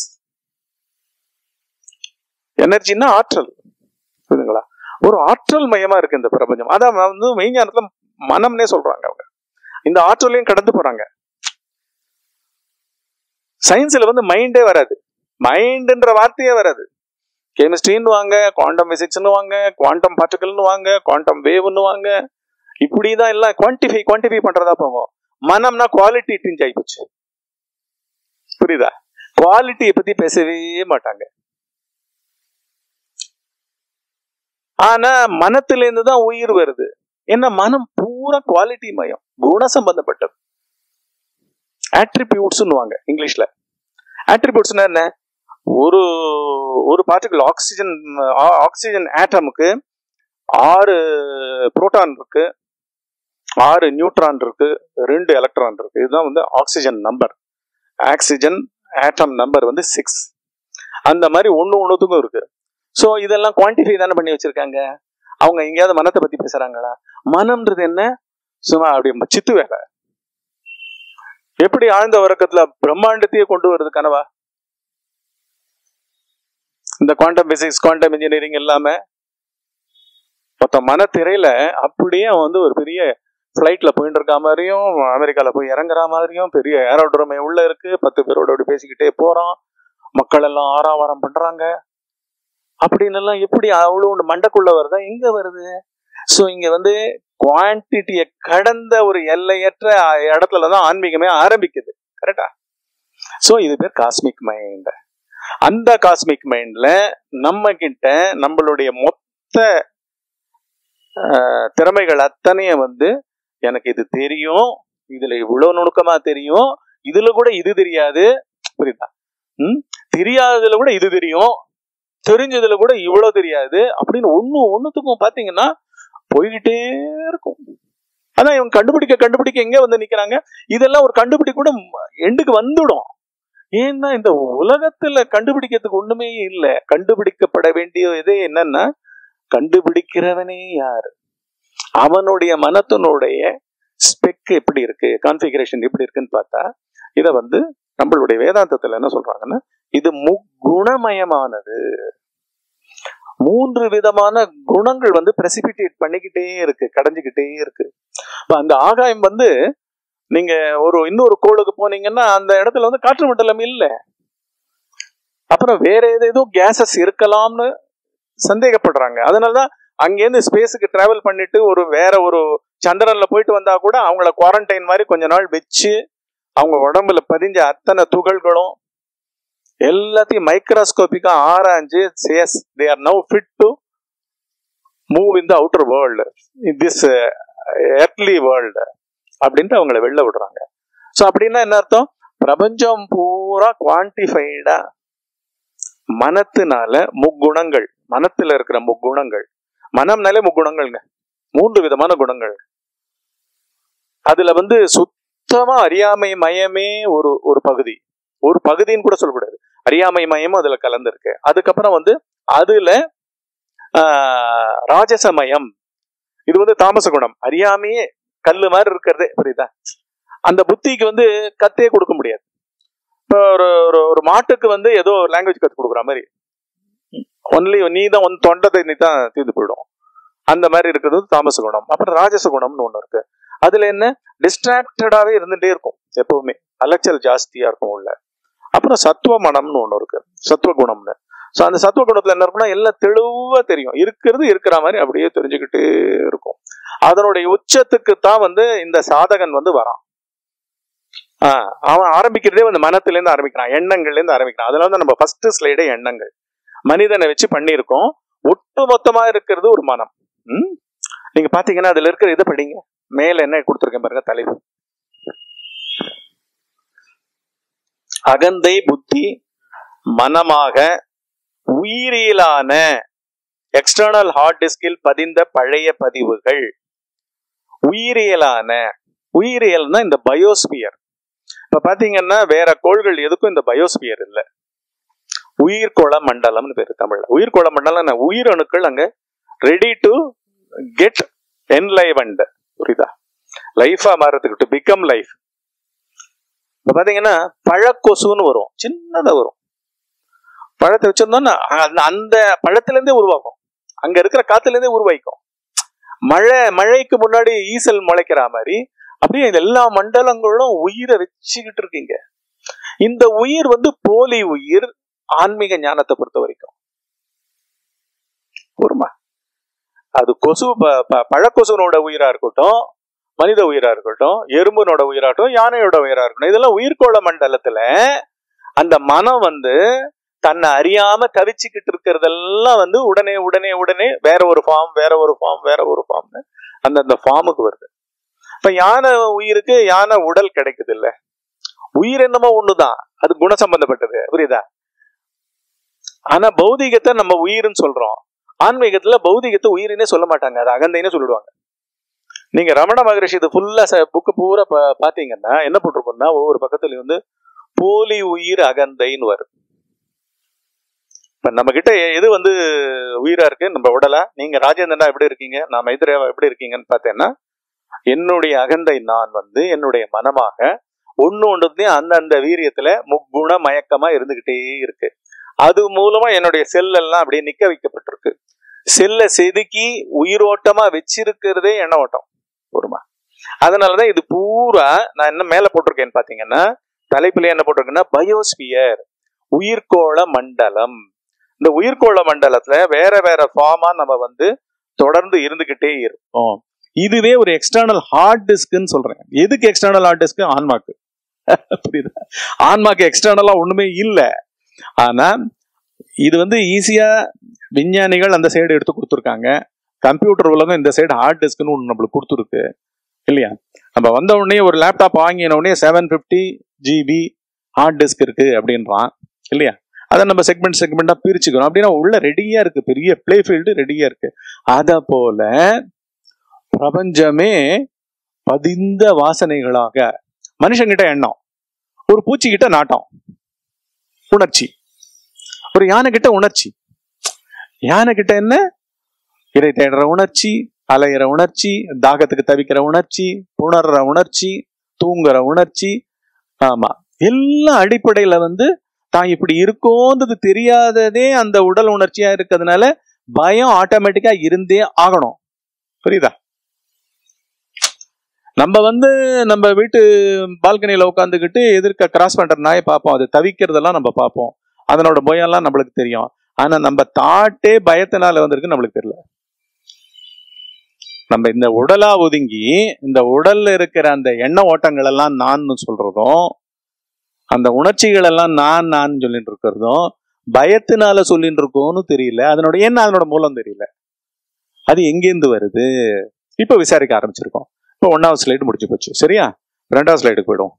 எனர்ஜின்னா ஆற்றல் புரியுதுங்களா ஒரு ஆற்றல் மயமா இருக்கு இந்த பிரபஞ்சம் அதான் வந்து மெய்ஞானத்துல மனம்னே சொல்றாங்க அவங்க இந்த ஆற்றலையும் கடந்து போறாங்க சயின்ஸ்ல வந்து மைண்டே வராது மைண்ட்ன்ற வார்த்தையே வராது கெமிஸ்ட்ரின்னு வாங்க குவாண்டம் பிசிக்ஸ்னு வாங்க குவாண்டம் பார்ட்டிகல்னு வாங்க குவாண்டம் வேவ்னு வாங்க இப்படிதான் எல்லாம் குவான்டிஃபை குவான்டிஃபை பண்றதா போகும் மனம்னா குவாலிட்டி டிஞ்ச் ஆயிப்போச்சு புரியுதா குவாலிட்டியை பத்தி பேசவே மாட்டாங்க ஆனா மனத்துல இருந்து தான் உயிர் வருது ஏன்னா மனம் பூரா குவாலிட்டி மயம் குண சம்பந்தப்பட்டது ஆட்ரிபியூட்ஸ்னுவாங்க இங்கிலீஷ்ல ஆட்ரிபியூட்ஸ்னா என்ன ஒரு ஒரு பார்ட்டிகல் ஆக்சிஜன் ஆக்சிஜன் ஆட்டமுக்கு ஆறு புரோட்டான் இருக்கு ஆறு நியூட்ரான் இருக்கு ரெண்டு எலக்ட்ரான் இருக்கு இதுதான் வந்து oxygen number oxygen atom number வந்து சிக்ஸ் அந்த மாதிரி ஒன்று ஒன்றுத்துக்கும் இருக்கு ஸோ இதெல்லாம் குவான்டிஃபை தானே பண்ணி வச்சிருக்காங்க அவங்க எங்கேயாவது மனத்தை பத்தி பேசுறாங்களா மனம்ன்றது என்ன சும்மா அப்படி சித்து வேலை எப்படி ஆழ்ந்த உறக்கத்துல பிரம்மாண்டத்தையே கொண்டு வருது கனவா இந்த குவாண்டம் பிசிக்ஸ் குவாண்டம் இன்ஜினியரிங் இல்லாம மொத்த மனத்திரையில அப்படியே அவன் வந்து ஒரு பெரிய ஃப்ளைட்ல போயிட்டு இருக்க மாதிரியும் அமெரிக்கால போய் இறங்குற மாதிரியும் பெரிய ஏரோட்ரோமே உள்ள இருக்கு பத்து பேரோட அப்படி பேசிக்கிட்டே போறான் மக்கள் எல்லாம் ஆறாவாரம் பண்றாங்க அப்படின்னு எல்லாம் எப்படி அவ்வளவு மண்டக்குள்ள வருதா எங்க வருது சோ இங்க வந்து குவான்டிட்டியை கடந்த ஒரு எல்லையற்ற இடத்துலதான் ஆன்மீகமே ஆரம்பிக்குது கரெக்டா சோ இது பேர் காஸ்மிக் மைண்ட் அந்த காஸ்மிக் மைண்ட்ல நம்ம கிட்ட நம்மளுடைய மொத்த ஆஹ், திறமைகள் அத்தனையும் வந்து எனக்கு இது தெரியும் இதுல இவ்வளவு நுணுக்கமா தெரியும் இதுல கூட இது தெரியாது புரியுதா ம் தெரியாததுல கூட இது தெரியும் தெரிஞ்சதுல கூட இவ்வளவு தெரியாது அப்படின்னு ஒண்ணு ஒண்ணுத்துக்கும் பாத்தீங்கன்னா போய்கிட்டே இருக்கும் அதான் இவங்க கண்டுபிடிக்க கண்டுபிடிக்க எங்க வந்து நிக்கிறாங்க இதெல்லாம் ஒரு கண்டுபிடி கூட எண்டுக்கு வந்துடும் ஏன்னா இந்த உலகத்துல கண்டுபிடிக்கிறதுக்கு ஒண்ணுமே இல்லை கண்டுபிடிக்கப்பட வேண்டிய இதே என்னன்னா கண்டுபிடிக்கிறவனே யாரு அவனுடைய மனத்தினுடைய ஸ்பெக் எப்படி இருக்கு கான்ஃபிகரேஷன் எப்படி இருக்குன்னு பார்த்தா இத வந்து நம்மளுடைய வேதாந்தத்துல என்ன சொல்றாங்கன்னா இது முக்குணமயமானது மூன்று விதமான குணங்கள் வந்து பிரசிபிடேட் பண்ணிக்கிட்டே இருக்கு கடைஞ்சுக்கிட்டே இருக்கு இப்ப அந்த ஆகாயம் வந்து நீங்க ஒரு இன்னொரு கோளுக்கு போனீங்கன்னா அந்த இடத்துல வந்து காற்று மண்டலம் இல்ல அப்புறம் வேற ஏதேதோ கேசஸ் இருக்கலாம்னு சந்தேகப்படுறாங்க அதனாலதான் அங்கேருந்து ஸ்பேஸுக்கு டிராவல் பண்ணிட்டு ஒரு வேற ஒரு சந்திரன்ல போயிட்டு வந்தா கூட அவங்கள குவாரண்டைன் மாதிரி கொஞ்ச நாள் வச்சு அவங்க உடம்புல பதிஞ்ச அத்தனை துகள்களும் எல்லாத்தையும் மைக்ரோஸ்கோபிக்கா ஆராய்ஞ்சு chase they are now fit to move in the outer world in this earthly world அப்படின்ட்டு அவங்கள வெளில விடுறாங்க ஸோ அப்படின்னா என்ன அர்த்தம் பிரபஞ்சம் பூரா குவான்டிஃபைடா மனத்தினால முக்குணங்கள் மனத்துல இருக்கிற முக்குணங்கள் மனம்னாலே முக்குணங்கள்ங்க மூன்று விதமான குணங்கள் அதுல வந்து சுத்தமா அறியாமை மயமே ஒரு ஒரு பகுதி ஒரு பகுதின்னு கூட சொல்லக்கூடாது அறியாமை மயமும் அதுல கலந்துருக்கு அதுக்கப்புறம் வந்து அதுல ஆஹ், ராஜசமயம் இது வந்து தாமச குணம் அறியாமையே கல்லு மாதிரி இருக்கிறதே புரியுதா அந்த புத்திக்கு வந்து கத்தே கொடுக்க முடியாது இப்போ ஒரு ஒரு ஒரு மாட்டுக்கு வந்து ஏதோ லாங்குவேஜ் கத்து கொடுக்குற மாதிரி ஒன்லி நீ தான் உன் தொண்டத்தை நீ தான் தீர்ந்து போயிடும் அந்த மாதிரி இருக்கிறது வந்து தாமச குணம் அப்புறம் ராஜச குணம்னு ஒண்ணு இருக்கு அதுல என்ன டிஸ்ட்ராக்டடாவே இருந்துட்டே இருக்கும் எப்பவுமே அலைச்சல் ஜாஸ்தியா இருக்கும் உள்ள அப்புறம் சத்துவ மனம்னு ஒண்ணு இருக்கு சத்துவ குணம்னு ஸோ அந்த சத்துவ குணத்துல என்ன இருக்கும்னா எல்லாம் தெளிவா தெரியும் இருக்கிறது இருக்கிற மாதிரி அப்படியே தெரிஞ்சுக்கிட்டே இருக்கும் அதனுடைய உச்சத்துக்கு தான் வந்து இந்த சாதகன் வந்து வரான் ஆஹ் அவன் ஆரம்பிக்கிறதே வந்து மனத்துல இருந்து ஆரம்பிக்கிறான் எண்ணங்கள்ல இருந்து ஆரம்பிக்கிறான் அதுல வந்து நம்ம ஃபர்ஸ்ட் ஸ்லைடே எண்ணங்கள் மனிதனை வச்சு பண்ணியிருக்கோம் ஒட்டு மொத்தமா இருக்கிறது ஒரு மனம் ம்? நீங்க பாத்தீங்கன்னா அதுல இருக்கிற இதை படிங்க மேல என்ன கொடுத்துருக்கேன் பாருங்க தலைப்பு அகந்தை புத்தி மனமாக உயிரியலான எக்ஸ்டர்னல் ஹார்ட் டிஸ்கில் பதிந்த பழைய பதிவுகள் உயிரியலான உயிரியல்னா இந்த பயோஸ்பியர் இப்ப பாத்தீங்கன்னா வேற கோள்கள் எதுக்கும் இந்த பயோஸ்பியர் இல்ல உயிர்கோள மண்டலம்னு பேரு தமிழ்ல உயிர்கோள மண்டலம் என்ன? உயிரணுக்கள் அங்க ரெடி டு கெட் என்லைவன்ட் புரியுதா லைஃபா மாறதுக்கு டு பிகம் லைஃப் இப்ப பாத்தீங்கன்னா பழக்கொசுன்னு வரும் சின்னதா வரும் பழத்தை வச்சிருந்தோம்னா அந்த- அந்த பழத்துல இருந்தே உருவாக்கும் அங்க இருக்கிற காத்துல இருந்தே உருவாக்கும் மழை மழைக்கு முன்னாடி ஈசல் முளைக்கிற மாதிரி அப்படியே இந்த எல்லா மண்டலங்களும் உயிரை வச்சுக்கிட்டு இருக்கீங்க இந்த உயிர் வந்து போலி உயிர் ஆன்மீக ஞானத்தை பொறுத்த வரைக்கும் ஒருமா அது கொசு ப- ப- பழக்கொசுனோட உயிரா இருக்கட்டும் மனித உயிரா இருக்கட்டும் எறும்புனோட உயிராகட்டும் யானையோட உயிரா இருக்கட்டும் இதெல்லாம் உயிர்கோள மண்டலத்துல அந்த மனம் வந்து தன்னை அறியாம தவிச்சுக்கிட்டு இருக்கிறதெல்லாம் வந்து உடனே உடனே உடனே வேற ஒரு ஃபார்ம் வேற ஒரு ஃபார்ம் வேற ஒரு ஃபார்ம்னு அந்தந்த ஃபார்முக்கு வருது இப்ப யானை உயிருக்கு யானை உடல் கிடைக்குது இல்ல உயிர் என்னமோ ஒண்ணுதான் அது குண சம்பந்தப்பட்டது புரியுதா ஆனா பௌதிகத்தை நம்ம உயிர்னு சொல்றோம் ஆன்மீகத்துல பௌதிகத்தை உயிரினே சொல்ல மாட்டாங்க அது அகந்தைன்னு சொல்லிடுவாங்க நீங்க ரமண மகரிஷி இது ஃபுல்லா புக்கு பூரா பா- பாத்தீங்கன்னா என்ன போட்டிருக்கோம்னா ஒவ்வொரு பக்கத்துலயும் வந்து போலி உயிர் அகந்தைன்னு வரும் இப்ப நம்ம கிட்ட எது வந்து உயிரா இருக்கு நம்ம உடலா நீங்க ராஜேந்திரனா எப்படி இருக்கீங்க நான் மைத்ரேவா எப்படி இருக்கீங்கன்னு பார்த்தேன்னா என்னுடைய அகந்தை நான் வந்து என்னுடைய மனமாக ஒண்ணு ஒன்றுத்தையும் அந்தந்த வீரியத்துல முக்குண மயக்கமா இருந்துகிட்டே இருக்கு அது மூலமா என்னுடைய செல் எல்லாம் அப்படியே நிக்க வைக்கப்பட்டிருக்கு செல்லை செதுக்கி உயிரோட்டமா வச்சிருக்கிறதே எண்ண ஓட்டம் ஒருமா அதனாலதான் இது பூரா நான் என்ன மேல போட்டிருக்கேன்னு பாத்தீங்கன்னா தலைப்புல என்ன போட்டிருக்கேன்னா பயோஸ்பியர் உயிர்கோள மண்டலம் இந்த உயிர்கோள மண்டலத்துல வேற வேற ஃபார்மா நம்ம வந்து தொடர்ந்து இருந்துகிட்டே இருப்போம் இதுவே ஒரு எக்ஸ்டர்னல் ஹார்ட் டிஸ்க்னு சொல்றேன் எதுக்கு எக்ஸ்டர்னல் ஹார்ட் டிஸ்க் ஆன்மாக்கு புரியுதா ஆன்மாக்கு எக்ஸ்டர்னலா ஒண்ணுமே இல்ல ஆனா இது வந்து ஈஸியா விஞ்ஞானிகள் அந்த சைடு எடுத்து கொடுத்துருக்காங்க கம்ப்யூட்டர் உலகம் இந்த சைடு ஹார்ட் டிஸ்க்னு ஒன்று நம்மளுக்கு கொடுத்துருக்கு இல்லையா நம்ம வந்த உடனே ஒரு லேப்டாப் வாங்கின உடனே seven fifty GB hard disk இருக்கு அப்படின்றான் இல்லையா அதை நம்ம செக்மெண்ட் செக்மெண்டா பிரிச்சுக்கிறோம் அப்படின்னா உள்ள ரெடியா இருக்கு பெரிய பிளே ஃபீல்டு ரெடியா இருக்கு அத போல பிரபஞ்சமே பதிந்த வாசனைகளாக மனுஷங்கிட்ட எண்ணம் ஒரு பூச்சிக்கிட்ட நாட்டம் உணர்ச்சி ஒரு யானை கிட்ட உணர்ச்சி யானை கிட்ட என்ன இறை தேடுற உணர்ச்சி அலையிற உணர்ச்சி தாகத்துக்கு தவிக்கிற உணர்ச்சி உணர்ற உணர்ச்சி தூங்குற உணர்ச்சி ஆமா எல்லாம் அடிப்படையில வந்து தான் இப்படி இருக்கோன்றது தெரியாததே அந்த உடல் உணர்ச்சியா இருக்கிறதுனால பயம் ஆட்டோமேட்டிக்கா இருந்தே ஆகணும் புரியுதா நம்ம வந்து நம்ம வீட்டு பால்கனியில உட்காந்துக்கிட்டு எதிர்க்க கிராஸ் பண்ற நாயை பார்ப்போம் அது தவிக்கிறதெல்லாம் நம்ம பார்ப்போம் அதனோட பயம்லாம் நம்மளுக்கு தெரியும் ஆனா நம்ம தாட்டே பயத்தினால வந்திருக்கு நம்மளுக்கு தெரியல நம்ம இந்த உடலா ஒதுங்கி இந்த உடல்ல இருக்கிற அந்த எண்ண ஓட்டங்கள் எல்லாம் நான் சொல்றதும் அந்த உணர்ச்சிகள் எல்லாம் நான் நான் சொல்லிட்டு இருக்கிறதும் பயத்தினால சொல்லிட்டு இருக்கோம்னு தெரியல அதனோட என்ன அதனோட மூலம் தெரியல அது எங்கேருந்து வருது இப்ப விசாரிக்க ஆரம்பிச்சிருக்கோம் இப்போ ஒன்னாவது ஸ்லைடு முடிஞ்சு போச்சு சரியா ரெண்டாவது ஸ்லைடுக்கு போயிடும்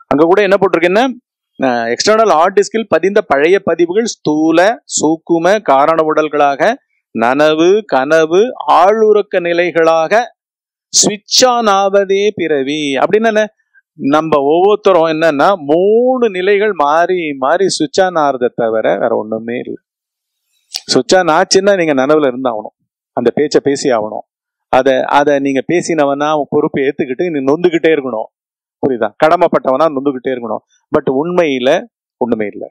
அங்க கூட என்ன போட்டிருக்கேன்னா எக்ஸ்டர்னல் ஹார்ட் டிஸ்கில் பதிந்த பழைய பதிவுகள் ஸ்தூல சூக்கும காரண உடல்களாக நனவு கனவு ஆளுறக்க நிலைகளாக ஸ்விட்ச் ஆன் ஆவதே பிறவி அப்படின்னு என்ன நம்ம ஒவ்வொருத்தரும் என்னன்னா மூணு நிலைகள் மாறி மாறி சுவிட்ச் ஆன் ஆறதை தவிர வேற ஒண்ணுமே இல்லை சுவிட்ச் ஆன் ஆச்சுன்னா நீங்க நனவுல இருந்தாகணும் அந்த பேச்சை பேசி ஆகணும் அதை அதை நீங்க பேசினவனா அவன் பொறுப்பை ஏத்துக்கிட்டு நீ நொந்துகிட்டே இருக்கணும் புரியுதா கடமைப்பட்டவனா நொந்துகிட்டே இருக்கணும் பட் உண்மையில ஒண்ணுமே இல்லை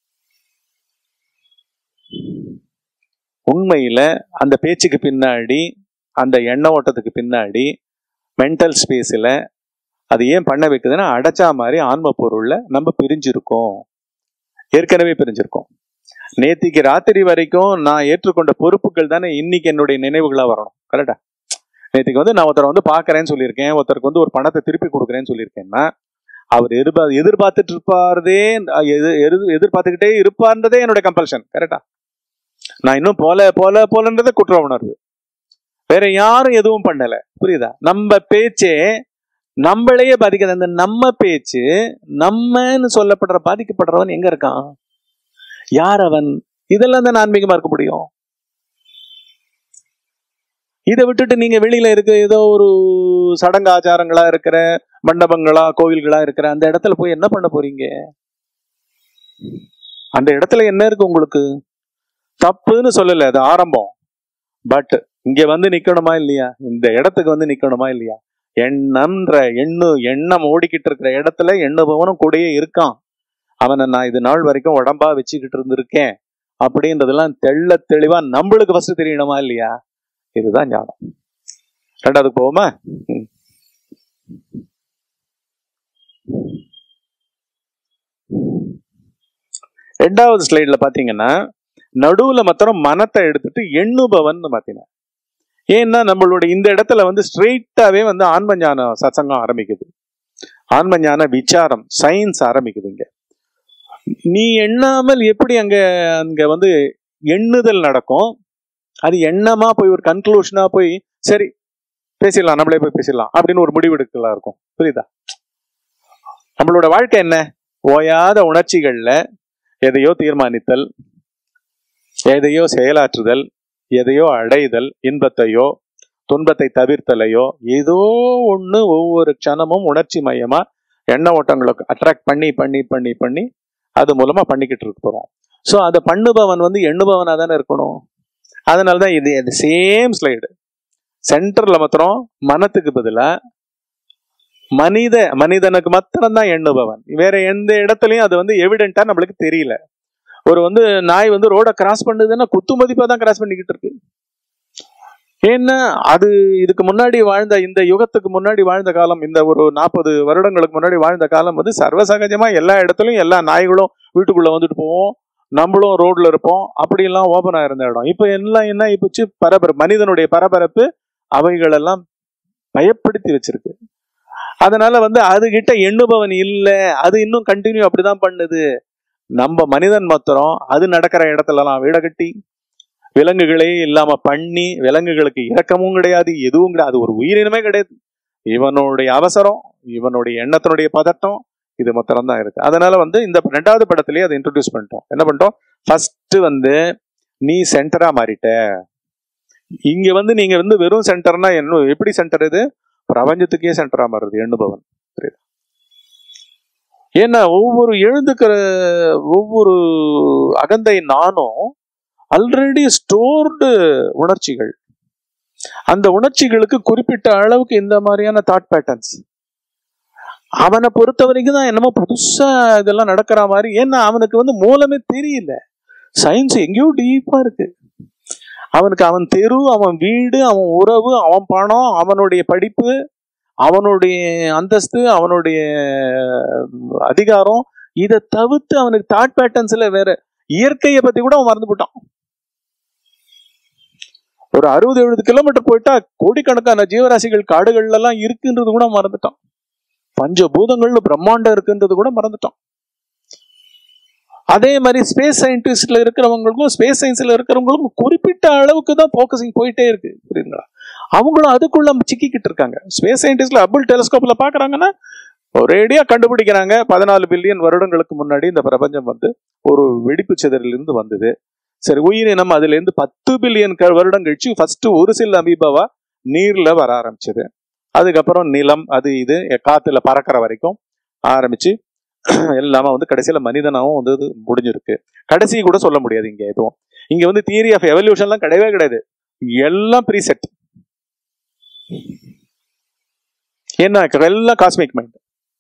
உண்மையில அந்த பேச்சுக்கு பின்னாடி அந்த எண்ண ஓட்டத்துக்கு பின்னாடி மென்டல் ஸ்பேஸ்ல அது ஏன் பண்ண வைக்குதுன்னா அடைச்சா மாதிரி ஆன்ம பொருள்ல நம்ம பிரிஞ்சிருக்கோம் ஏற்கனவே பிரிஞ்சிருக்கோம் நேத்திக்கு ராத்திரி வரைக்கும் நான் ஏற்றுக்கொண்ட பொறுப்புகள் தானே இன்னைக்கு என்னுடைய நினைவுகளா வரணும் கரெக்டா நேத்திக்கு வந்து நான் ஒருத்தரை வந்து பாக்குறேன்னு சொல்லியிருக்கேன் ஒருத்தருக்கு வந்து ஒரு பணத்தை திருப்பி கொடுக்குறேன்னு சொல்லியிருக்கேன்னா அவர் எதிர்பா எதிர்பார்த்துட்டு இருப்பாரதே எது- எது- எதிர்பார்த்துக்கிட்டே இருப்பார்ன்றதே என்னுடைய கம்பல்ஷன் கரெக்டா நான் இன்னும் போல போல போலன்றதே குற்ற உணர்வு வேற யாரும் எதுவும் பண்ணல புரியுதா நம்ம பேச்சே நம்மளையே பாதிக்காது அந்த நம்ம பேச்சு நம்மன்னு சொல்லப்படுற பாதிக்கப்படுறவன் எங்க இருக்கான் யார் அவன் இதெல்லாம் தான் ஆன்மீகமா இருக்க முடியும் இதை விட்டுட்டு நீங்க வெளியில இருக்க ஏதோ ஒரு சடங்கு ஆச்சாரங்களா இருக்கிற மண்டபங்களா கோவில்களா இருக்கிற அந்த இடத்துல போய் என்ன பண்ண போறீங்க அந்த இடத்துல என்ன இருக்கு உங்களுக்கு தப்புன்னு சொல்லல அது ஆரம்பம் பட் இங்க வந்து நிக்கணுமா இல்லையா இந்த இடத்துக்கு வந்து நிக்கணுமா இல்லையா எண்ணம்ன்ற எண்ணு எண்ணம் ஓடிக்கிட்டு இருக்கிற இடத்துல எண்ணுபவனும் கூடயே இருக்கான் அவனை நான் இது நாள் வரைக்கும் உடம்பா வச்சுக்கிட்டு இருந்திருக்கேன் அப்படின்றதெல்லாம் தெள்ள தெளிவா நம்மளுக்கு ஃபர்ஸ்ட் தெரியணுமா இல்லையா இதுதான் ஞானம் ரெண்டாவதுக்கு போவோமா ம். ரெண்டாவது ஸ்லைட்ல பாத்தீங்கன்னா நடுவுல மாத்திரம் மனத்தை எடுத்துட்டு எண்ணுபவன் மாத்தின ஏன்னா நம்மளுடைய இந்த இடத்துல வந்து ஸ்ட்ரெயிட்டாவே வந்து ஆன்ம ஞான சத்சங்கம் ஆரம்பிக்குது ஆன்ம ஞான விசாரம் சயின்ஸ் ஆரம்பிக்குது இங்க நீ எண்ணாமல் எப்படி அங்க அங்க வந்து எண்ணுதல் நடக்கும் அது எண்ணமா போய் ஒரு கன்க்ளூஷனா போய் சரி பேசிடலாம் நம்மளே போய் பேசிடலாம் அப்படின்னு ஒரு முடிவெடுக்கலாம் இருக்கும் புரியுதா நம்மளோட வாழ்க்கை என்ன ஓயாத உணர்ச்சிகள்ல எதையோ தீர்மானித்தல் எதையோ செயலாற்றுதல் எதையோ அடைதல் இன்பத்தையோ துன்பத்தை தவிர்த்தலையோ ஏதோ ஒண்ணு ஒவ்வொரு க்ஷணமும் உணர்ச்சி மயமா எண்ண ஓட்டங்களுக்கு அட்ராக்ட் பண்ணி பண்ணி பண்ணி பண்ணி அது மூலமா பண்ணிக்கிட்டு இருக்க போறோம் ஸோ அதை பண்ணுபவன் வந்து எண்ணுபவனா தானே இருக்கணும் அதனால தான் இது இது சேம் ஸ்லைடு சென்டர்ல மாத்திரம் மனத்துக்கு பதிலா மனித மனிதனுக்கு மாத்திரம் தான் எண்ணுபவன் வேற எந்த இடத்துலயும் அது வந்து எவிடென்ட்டா நம்மளுக்கு தெரியல ஒரு வந்து நாய் வந்து ரோட கிராஸ் பண்ணுதுன்னா குத்து மதிப்பா தான் கிராஸ் பண்ணிக்கிட்டு இருக்கு ஏன்னா அது இதுக்கு முன்னாடி வாழ்ந்த இந்த யுகத்துக்கு முன்னாடி வாழ்ந்த காலம் இந்த ஒரு நாற்பது வருடங்களுக்கு முன்னாடி வாழ்ந்த காலம் வந்து சர்வசகஜமா எல்லா இடத்துலயும் எல்லா நாய்களும் வீட்டுக்குள்ள வந்துட்டு போவோம் நம்மளும் ரோட்ல இருப்போம் அப்படியெல்லாம் ஓபனா இருந்த இடம் இப்போ எல்லாம் என்ன இப்போச்சு பரபரப்பு மனிதனுடைய பரபரப்பு அவைகளெல்லாம் பயப்படுத்தி வச்சிருக்கு அதனால வந்து அது கிட்ட எண்ணுபவன் இல்ல அது இன்னும் கண்டினியூ அப்படிதான் பண்ணுது நம்ம மனிதன் மாத்திரம் அது நடக்கிற இடத்துலலாம் வீட கட்டி விலங்குகளே இல்லாம பண்ணி விலங்குகளுக்கு இரக்கமும் கிடையாது எதுவும் கிடையாது அது ஒரு உயிரினமே கிடையாது இவனுடைய அவசரம் இவனுடைய எண்ணத்தினுடைய பதட்டம் இது மாத்திரம் தான் இருக்கு அதனால வந்து இந்த ரெண்டாவது படத்திலேயே அதை இன்ட்ரடியூஸ் பண்ணிட்டோம் என்ன பண்ணிட்டோம் ஃபர்ஸ்ட் வந்து நீ சென்டரா மாறிட்ட இங்க வந்து நீங்க வந்து வெறும் சென்டர்னா என்ன எப்படி சென்டர் இது பிரபஞ்சத்துக்கே சென்டரா மாறுது எண்ணுபவன் புரியுதா ஏன்னா ஒவ்வொரு எழுந்துக்கிற ஒவ்வொரு அகந்தை நானும் ஆல்ரெடி ஸ்டோர்டு உணர்ச்சிகள் அந்த உணர்ச்சிகளுக்கு குறிப்பிட்ட அளவுக்கு இந்த மாதிரியான தாட் பேட்டர்ன்ஸ் அவனை பொறுத்த வரைக்கும் தான் என்னமோ புதுசா இதெல்லாம் நடக்கிற மாதிரி ஏன்னா அவனுக்கு வந்து மூலமே தெரியல சயின்ஸ் எங்கேயோ டீப்பா இருக்கு அவனுக்கு அவன் தெரு அவன் வீடு அவன் உறவு அவன் பணம் அவனுடைய படிப்பு அவனுடைய அந்தஸ்து அவனுடைய அதிகாரம் இதை தவிர்த்து அவனுக்கு தாட் பேட்டர்ன்ஸ்ல வேற இயற்கையை பத்தி கூட அவன் மறந்து போட்டான் ஒரு அறுபது எழுபது கிலோமீட்டர் போயிட்டா கோடிக்கணக்கான ஜீவராசிகள் காடுகள்ல எல்லாம் இருக்குன்றது கூட மறந்துட்டான் பஞ்சபூதங்கள்னு பிரம்மாண்டம் இருக்குன்றது கூட மறந்துட்டான் அதே மாதிரி ஸ்பேஸ் சயின்டிஸ்ட்ல இருக்கிறவங்களுக்கும் ஸ்பேஸ் சயின்ஸ்ல இருக்கிறவங்களுக்கும் குறிப்பிட்ட அளவுக்கு தான் ஃபோக்கஸிங் போயிட்டே இருக்கு புரியுதுங்களா அவங்களும் அதுக்குள்ள சிக்கிக்கிட்டு இருக்காங்க ஸ்பேஸ் சயின்டிஸ்ட்ல அபுல் டெலிஸ்கோப்ல பாக்குறாங்கன்னா ஒரேடியா கண்டுபிடிக்கிறாங்க பதினாலு பில்லியன் வருடங்களுக்கு முன்னாடி இந்த பிரபஞ்சம் வந்து ஒரு வெடிப்பு சிதறிலிருந்து வந்தது சரி உயிரினம் அதுல இருந்து பத்து பில்லியன் வருடம் கழிச்சு ஃபர்ஸ்ட் ஒரு சில அமீபாவா நீர்ல வர ஆரம்பிச்சது அதுக்கப்புறம் நிலம் அது இது காத்துல பறக்கிற வரைக்கும் ஆரம்பிச்சு எல்லாமே வந்து கடைசியில மனிதனாவும் வந்து இது முடிஞ்சிருக்கு கடைசி கூட சொல்ல முடியாது இங்க எதுவும் இங்க வந்து தியரி ஆஃப் எவல்யூஷன்லாம் கிடையவே கிடையாது எல்லாம் ப்ரீசெட் என்ன எல்லாம் காஸ்மிக் மைண்ட்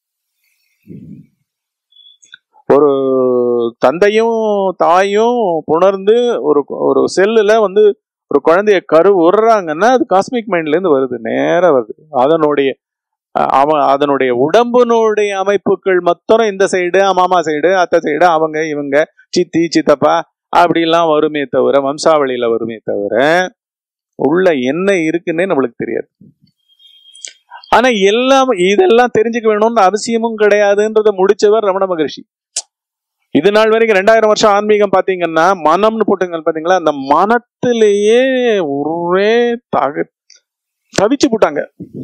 ஒரு தந்தையும் தாயும் புணர்ந்து ஒரு ஒரு செல்லுல வந்து ஒரு குழந்தைய கரு உடுறாங்கன்னா அது காஸ்மிக் மைண்ட்ல இருந்து வருது நேரா வருது அதனுடைய அஹ், அவன் அதனுடைய உடம்பினுடைய அமைப்புகள் மொத்தம் இந்த சைடு மாமா சைடு அத்தை சைடு அவங்க இவங்க சித்தி சித்தப்பா அப்படிலாம் வருமே தவிர வம்சாவளியில வருமே தவிர உள்ள என்ன இருக்குன்னே நம்மளுக்கு தெரியாது ஆனா எல்லாம் இதெல்லாம் தெரிஞ்சுக்க வேணும்னு அவசியமும் கிடையாதுன்றதை முடிச்சவர் ரமண மகரிஷி இது நாள் வரைக்கும் ரெண்டாயிரம் வருஷம் ஆன்மீகம் பாத்தீங்கன்னா மனம்னு போட்டுங்க பாத்தீங்களா அந்த மனத்திலேயே ஒரே தக தவிச்சு போட்டாங்க